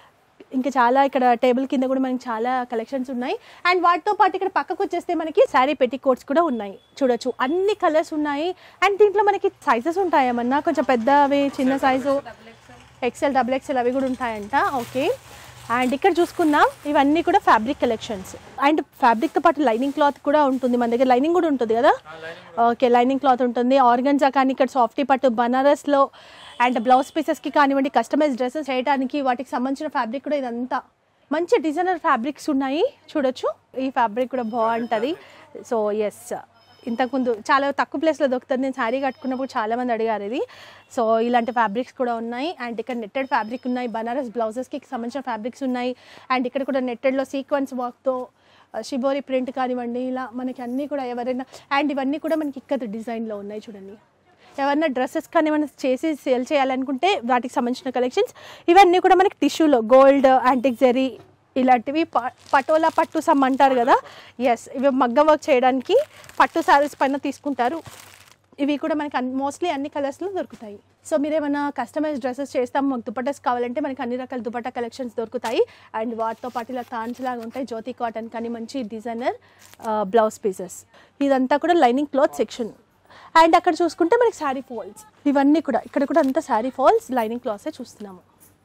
ఇంకా చాలా ఇక్కడ టేబుల్ కింద కూడా మనకి చాలా కలెక్షన్స్ ఉన్నాయి అండ్ వాటితో పాటు ఇక్కడ పక్కకు వచ్చేస్తే మనకి శారీ పెట్టి కోట్స్ కూడా ఉన్నాయి చూడొచ్చు అన్ని కలర్స్ ఉన్నాయి అండ్ దీంట్లో మనకి సైజెస్ ఉంటాయి ఏమన్నా కొంచెం పెద్దవి చిన్న సైజు ఎక్సెల్ డబుల్ ఎక్సెల్ అవి కూడా ఉంటాయంట ఓకే అండ్ ఇక్కడ చూసుకుందాం ఇవన్నీ కూడా ఫ్యాబ్రిక్ కలెక్షన్స్ అండ్ ఫ్యాబ్రిక్తో పాటు లైనింగ్ క్లాత్ కూడా ఉంటుంది మన దగ్గర లైనింగ్ కూడా ఉంటుంది కదా ఓకే లైనింగ్ క్లాత్ ఉంటుంది ఆర్గన్జా కానీ ఇక్కడ సాఫ్టీ పట్టు బనారస్లో అండ్ బ్లౌజ్ పీసెస్కి కానివ్వండి కస్టమైజ్ డ్రెస్సెస్ చేయడానికి వాటికి సంబంధించిన ఫ్యాబ్రిక్ కూడా ఇదంతా మంచి డిజైనర్ ఫ్యాబ్రిక్స్ ఉన్నాయి చూడొచ్చు ఈ ఫ్యాబ్రిక్ కూడా బాగుంటుంది సో ఎస్ ఇంతకుముందు చాలా తక్కువ ప్లేస్లో దొరుకుతుంది నేను శారీ కట్టుకున్నప్పుడు చాలా మంది అడిగారు ఇది సో ఇలాంటి ఫ్యాబ్రిక్స్ కూడా ఉన్నాయి అండ్ ఇక్కడ నెట్టెడ్ ఫ్యాబ్రిక్ ఉన్నాయి బనారస్ బ్లౌజెస్కి సంబంధించిన ఫ్యాబ్రిక్స్ ఉన్నాయి అండ్ ఇక్కడ కూడా నెట్టెడ్లో సీక్వెన్స్ వర్క్తో షిబోరి ప్రింట్ కానివ్వండి ఇలా మనకి అన్నీ కూడా ఎవరైనా అండ్ ఇవన్నీ కూడా మనకి ఇక్కడ డిజైన్లో ఉన్నాయి చూడండి ఎవరైనా డ్రెస్సెస్ కానీ ఏమైనా చేసి సేల్ చేయాలనుకుంటే వాటికి సంబంధించిన కలెక్షన్స్ ఇవన్నీ కూడా మనకి టిష్యూలో గోల్డ్ యాంటిక్ జెరీ ఇలాంటివి ప- పటోలా పట్టు సమ్ అంటారు కదా ఎస్ ఇవి మగ్గ వర్క్ చేయడానికి పట్టు శారీస్ పైన తీసుకుంటారు ఇవి కూడా మనకి మోస్ట్లీ అన్ని కలర్స్లో దొరుకుతాయి సో మీరు ఏమైనా కస్టమైజ్ డ్రెస్సెస్ చేస్తాం మాకు దుపట్టాస్ కావాలంటే మనకి అన్ని రకాల దుపట్టా కలెక్షన్స్ దొరుకుతాయి అండ్ వాటితో పాటు ఇలా తాన్స్ లాగా ఉంటాయి జ్యోతి కాటన్ కానీ మంచి డిజైనర్ బ్లౌజ్ పీసెస్ ఇదంతా కూడా లైనింగ్ క్లాత్ సెక్షన్ అండ్ అక్కడ చూసుకుంటే మనకి శారీ ఫాల్స్ ఇవన్నీ కూడా ఇక్కడ కూడా అంతా శారీ ఫాల్స్ లైనింగ్ క్లాత్సే చూస్తున్నాము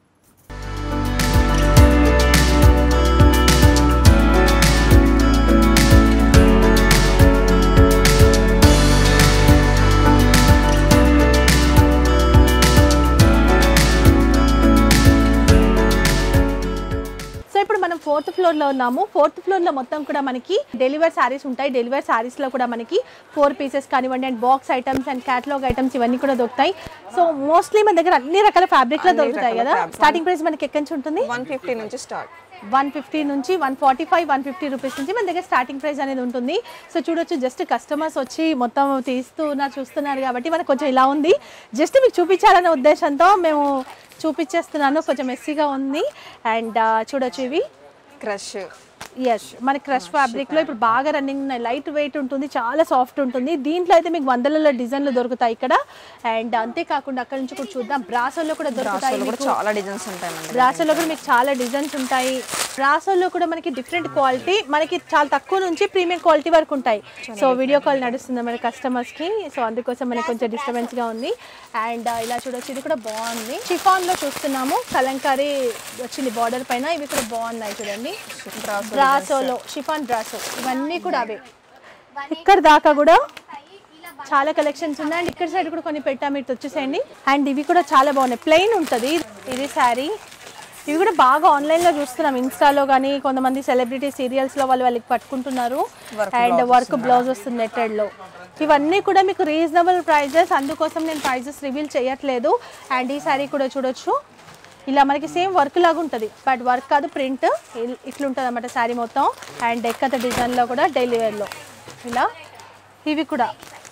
సో ఇప్పుడు మనం ఫోర్త్ ఫ్లోర్ లో ఉన్నాము ఫోర్త్ ఫ్లోర్ లో మొత్తం కూడా మనకి డెలివర్ శారీస్ ఉంటాయి డెలివర్ శారీస్ లో కూడా మనకి ఫోర్ పీసెస్ కానివ్వండి and box items and catalogue items ఇవన్నీ కూడా దొరుకుతాయి సో మోస్ట్లీ మన దగ్గర అన్ని రకాల ఫ్యాబ్రిక్ లో అన్ని దొరుకుతాయి రకాల కదా fabric. స్టార్టింగ్ ప్రైస్ మనకి ఎక్కడి నుంచి ఉంటుంది వన్ ఫిఫ్టీ నుంచి స్టార్ట్ వన్ ఫిఫ్టీ నుంచి one forty five one fifty rupees నుంచి మన దగ్గర స్టార్టింగ్ ప్రైస్ అనేది ఉంటుంది సో చూడొచ్చు జస్ట్ కస్టమర్స్ వచ్చి మొత్తం తీస్తున్నారు చూస్తున్నారు కాబట్టి మనకు కొంచెం ఇలా ఉంది జస్ట్ మీకు చూపించాలనే ఉద్దేశంతో మేము చూపించేస్తున్నాను కొంచెం మెస్సీగా ఉంది అండ్ చూడొచ్చు ఇవి క్రష్ ఎస్ మన క్రష్ ఫ్యాబ్రిక్ లో ఇప్పుడు బాగా రన్నింగ్ ఉన్నాయి లైట్ వెయిట్ ఉంటుంది చాలా సాఫ్ట్ ఉంటుంది దీంట్లో అయితే మీకు వందలలో డిజైన్లు దొరుకుతాయి ఇక్కడ అండ్ అంతేకాకుండా అక్కడ నుంచి కూడా చూద్దాం బ్రాసోలో కూడా దొరుకుతాయి కూడా మీకు చాలా డిజైన్స్ ఉంటాయి మన దగ్గర. బ్రాసోలో కూడా మీకు చాలా డిజైన్స్ ఉంటాయి బ్రాసోలో కూడా మనకి డిఫరెంట్ క్వాలిటీ మనకి చాలా తక్కువ నుంచి ప్రీమియం క్వాలిటీ వరకు ఉంటాయి సో వీడియో కాల్ నడుస్తుంది మన కస్టమర్స్ కి సో అందుకోసం మనకి కొంచెం డిస్టర్బెన్స్ గా ఉంది అండ్ ఇలా చూడొచ్చు ఇది కూడా బాగుంది షిఫాన్ లో చూస్తున్నాము కలంకారీ వచ్చింది బార్డర్ పైన ఇవి కూడా బాగున్నాయి చూడండి బ్రాసోలో షిఫాన్ బ్రాసో ఇవన్నీ కూడా అవే ఇక్కడ దాకా కూడా చాలా కలెక్షన్స్ ఉన్నాయి అండ్ ఇక్కడ సైడ్ కూడా కొన్ని పెట్టా మీరు వచ్చేసేయండి అండ్ ఇవి కూడా చాలా బాగున్నాయి ప్లెయిన్ ఉంటుంది ఇది శారీ ఇవి కూడా బాగా ఆన్లైన్ లో చూస్తున్నాం ఇన్స్టాలో కానీ కొంతమంది సెలబ్రిటీ సీరియల్స్ లో వాళ్ళు వాళ్ళకి పట్టుకుంటున్నారు అండ్ వర్క్ బ్లౌజ్ వస్తుంది నెట్టెడ్ లో ఇవన్నీ కూడా మీకు రీజనబుల్ ప్రైజెస్ అందుకోసం నేను ప్రైజెస్ రివీల్ చేయట్లేదు అండ్ ఈ శారీ కూడా చూడొచ్చు ఇలా మనకి సేమ్ వర్క్ లాగా ఉంటుంది బట్ వర్క్ కాదు ప్రింట్ ఇట్లుంటుంది అనమాట శారీ మొత్తం అండ్ ఎక్కత డిజైన్లో కూడా డైలీ వేర్లో ఇలా ఇవి కూడా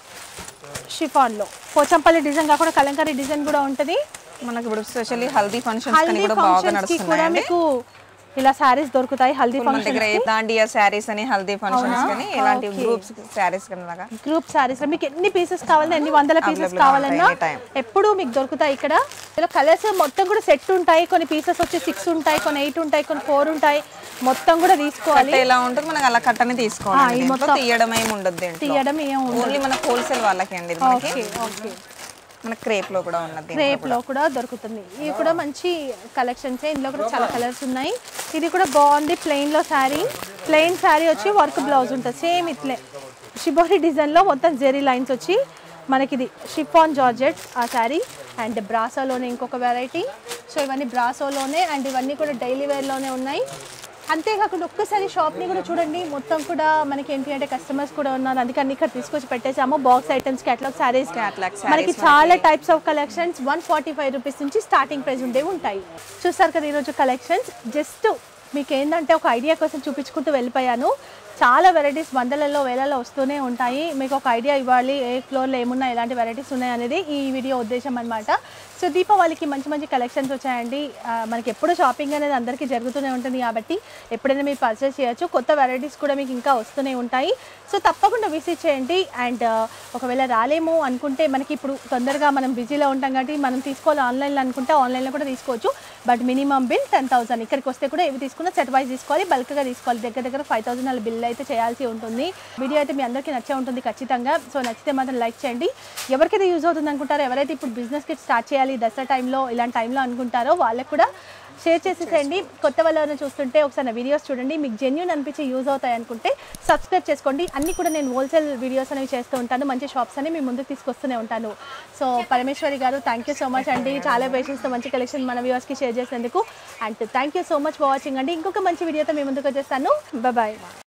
షిఫాన్లో పోచంపల్లి డిజైన్ కాకుండా కలంకారీ డిజైన్ కూడా ఉంటుంది మనకి ఇప్పుడు స్పెషల్లీ హల్దీ ఫంక్షన్స్ కానీ హల్దీ కూడా బాగా ఫంక్షన్స్ కి కూడా నడుస్తున్నాయండి మీకు ఇలా శారీస్ దొరుకుతాయి హల్దీ మన ఫంక్షన్ దగ్గర దాండియా శారీస్ అని హల్దీ ఫంక్షన్స్ కానీ ఇలాంటి గ్రూప్స్ శారీస్ కింద గ్రూప్ శారీస్ మీకు ఎన్ని పీసెస్ కావాలన్నా ఎన్ని వందల పీసెస్ Available కావాలన్నా ఉంటాయి anytime. ఎప్పుడు మీకు దొరుకుతాయి ఇక్కడ ఇలా కలర్స్ మొత్తం కూడా సెట్ ఉంటాయి కొన్ని పీసెస్ వచ్చి సిక్స్ ఉంటాయి కొన్ని ఎయిట్ ఉంటాయి కొన్ని ఫోర్ ఉంటాయి మొత్తం కూడా తీసుకోవాలి ఎలా ఉంటుంది మనకి అలా కట్టని తీసుకోవాలి ఈ దీంట్లో మొత్తం తీయడం ఏమి ఉండదు దీంట్లో తీయడం ఏం ఉండదు ఓన్లీ మన హోల్సేల్ వాళ్ళకి అండి ఇది మనకి ఓకే ఓకే మన క్రేప్ లో కూడా ఉన్నది దీంట్లో క్రేప్ లో కూడా దొరుకుతుంది ఇవి కూడా మంచి కలెక్షన్స్ ఇందులో కూడా చాలా కలర్స్ ఉన్నాయి ఇది కూడా బాగుంది ప్లెయిన్ లో శారీ ప్లెయిన్ శారీ వచ్చి వర్క్ బ్లౌజ్ ఉంటుంది సేమ్ ఇట్లే షిబోరి డిజైన్ లో మొత్తం జెరీ లైన్స్ వచ్చి మనకి ఇది షిఫాన్ జార్జెట్ ఆ శారీ అండ్ బ్రాసోలోనే ఇంకొక వెరైటీ సో ఇవన్నీ బ్రాసోలోనే అండ్ ఇవన్నీ కూడా డైలీ వేర్లోనే ఉన్నాయి అంతేకాకుండా ఒక్కసారి షాప్ని కూడా చూడండి మొత్తం కూడా మనకి ఏంటి అంటే కస్టమర్స్ కూడా ఉన్నారు అందుకని ఇక్కడ తీసుకొచ్చి పెట్టేసాము box items catalogue saris Catalog మనకి sarees చాలా types of collections one forty five rupees నుంచి స్టార్టింగ్ ప్రైస్ ఉండేవి ఉంటాయి చూస్తారు కదా ఈరోజు కలెక్షన్స్ జస్ట్ మీకు ఏంటంటే ఒక ఐడియా కోసం చూపించుకుంటూ వెళ్ళిపోయాను చాలా వెరైటీస్ వందలలో వేలలో వస్తూనే ఉంటాయి మీకు ఒక ఐడియా ఇవ్వాలి ఏ ఫ్లోర్లో ఏమున్నాయి ఎలాంటి వెరైటీస్ ఉన్నాయి అనేది ఈ వీడియో ఉద్దేశం అనమాట సో దీపావళికి మంచి మంచి కలెక్షన్స్ వచ్చాయండి ఆ, మనకి ఎప్పుడు షాపింగ్ అనేది అందరికీ జరుగుతూనే ఉంటుంది కాబట్టి ఎప్పుడైనా మీరు పర్చేస్ చేయొచ్చు కొత్త వెరైటీస్ కూడా మీకు ఇంకా వస్తూనే ఉంటాయి సో తప్పకుండా విజిట్ చేయండి అండ్ ఒకవేళ రాలేము అనుకుంటే మనకి ఇప్పుడు తొందరగా మనం బిజీలో ఉంటాం కాబట్టి మనం తీసుకోవాలి ఆన్లైన్లో అనుకుంటే ఆన్లైన్లో కూడా తీసుకోవచ్చు but minimum bill ten thousand ఇక్కడికి వస్తే కూడా ఏవి తీసుకున్నా సెట్ వైజ్ తీసుకోవాలి బల్క్గా తీసుకోవాలి దగ్గర దగ్గర ఫైవ్ థౌసండ్ అలా బిల్ అయితే చేయాల్సి ఉంటుంది వీడియో అయితే మీ అందరికీ నచ్చే ఉంటుంది ఖచ్చితంగా సో నచ్చితే మాత్రం లైక్ చేయండి ఎవరికైతే యూజ్ అవుతుంది అనుకుంటారో ఎవరైతే ఇప్పుడు బిజినెస్కి స్టార్ట్ చేయాలి దసరా టైంలో ఇలాంటి టైంలో అనుకుంటారో వాళ్ళకి కూడా షేర్ చేసేసేయండి కొత్త వాళ్ళని చూస్తుంటే ఒకసారి నా వీడియోస్ చూడండి మీకు జెన్యున్ అనిపించి యూజ్ అవుతాయి అనుకుంటే సబ్స్క్రైబ్ చేసుకోండి అన్ని కూడా నేను హోల్సేల్ వీడియోస్ అనేవి చేస్తూ ఉంటాను మంచి షాప్స్ అని మీ ముందుకు తీసుకొస్తూనే ఉంటాను సో పరమేశ్వరి గారు థ్యాంక్ యూ సో మచ్ అండి చాలా పేషెన్స్తో మంచి కలెక్షన్ మన వ్యూవర్స్కి షేర్ చేసేందుకు and thank you so much for watching అండి ఇంకొక మంచి వీడియోతో మీ ముందుకు వచ్చేస్తాను బాయ్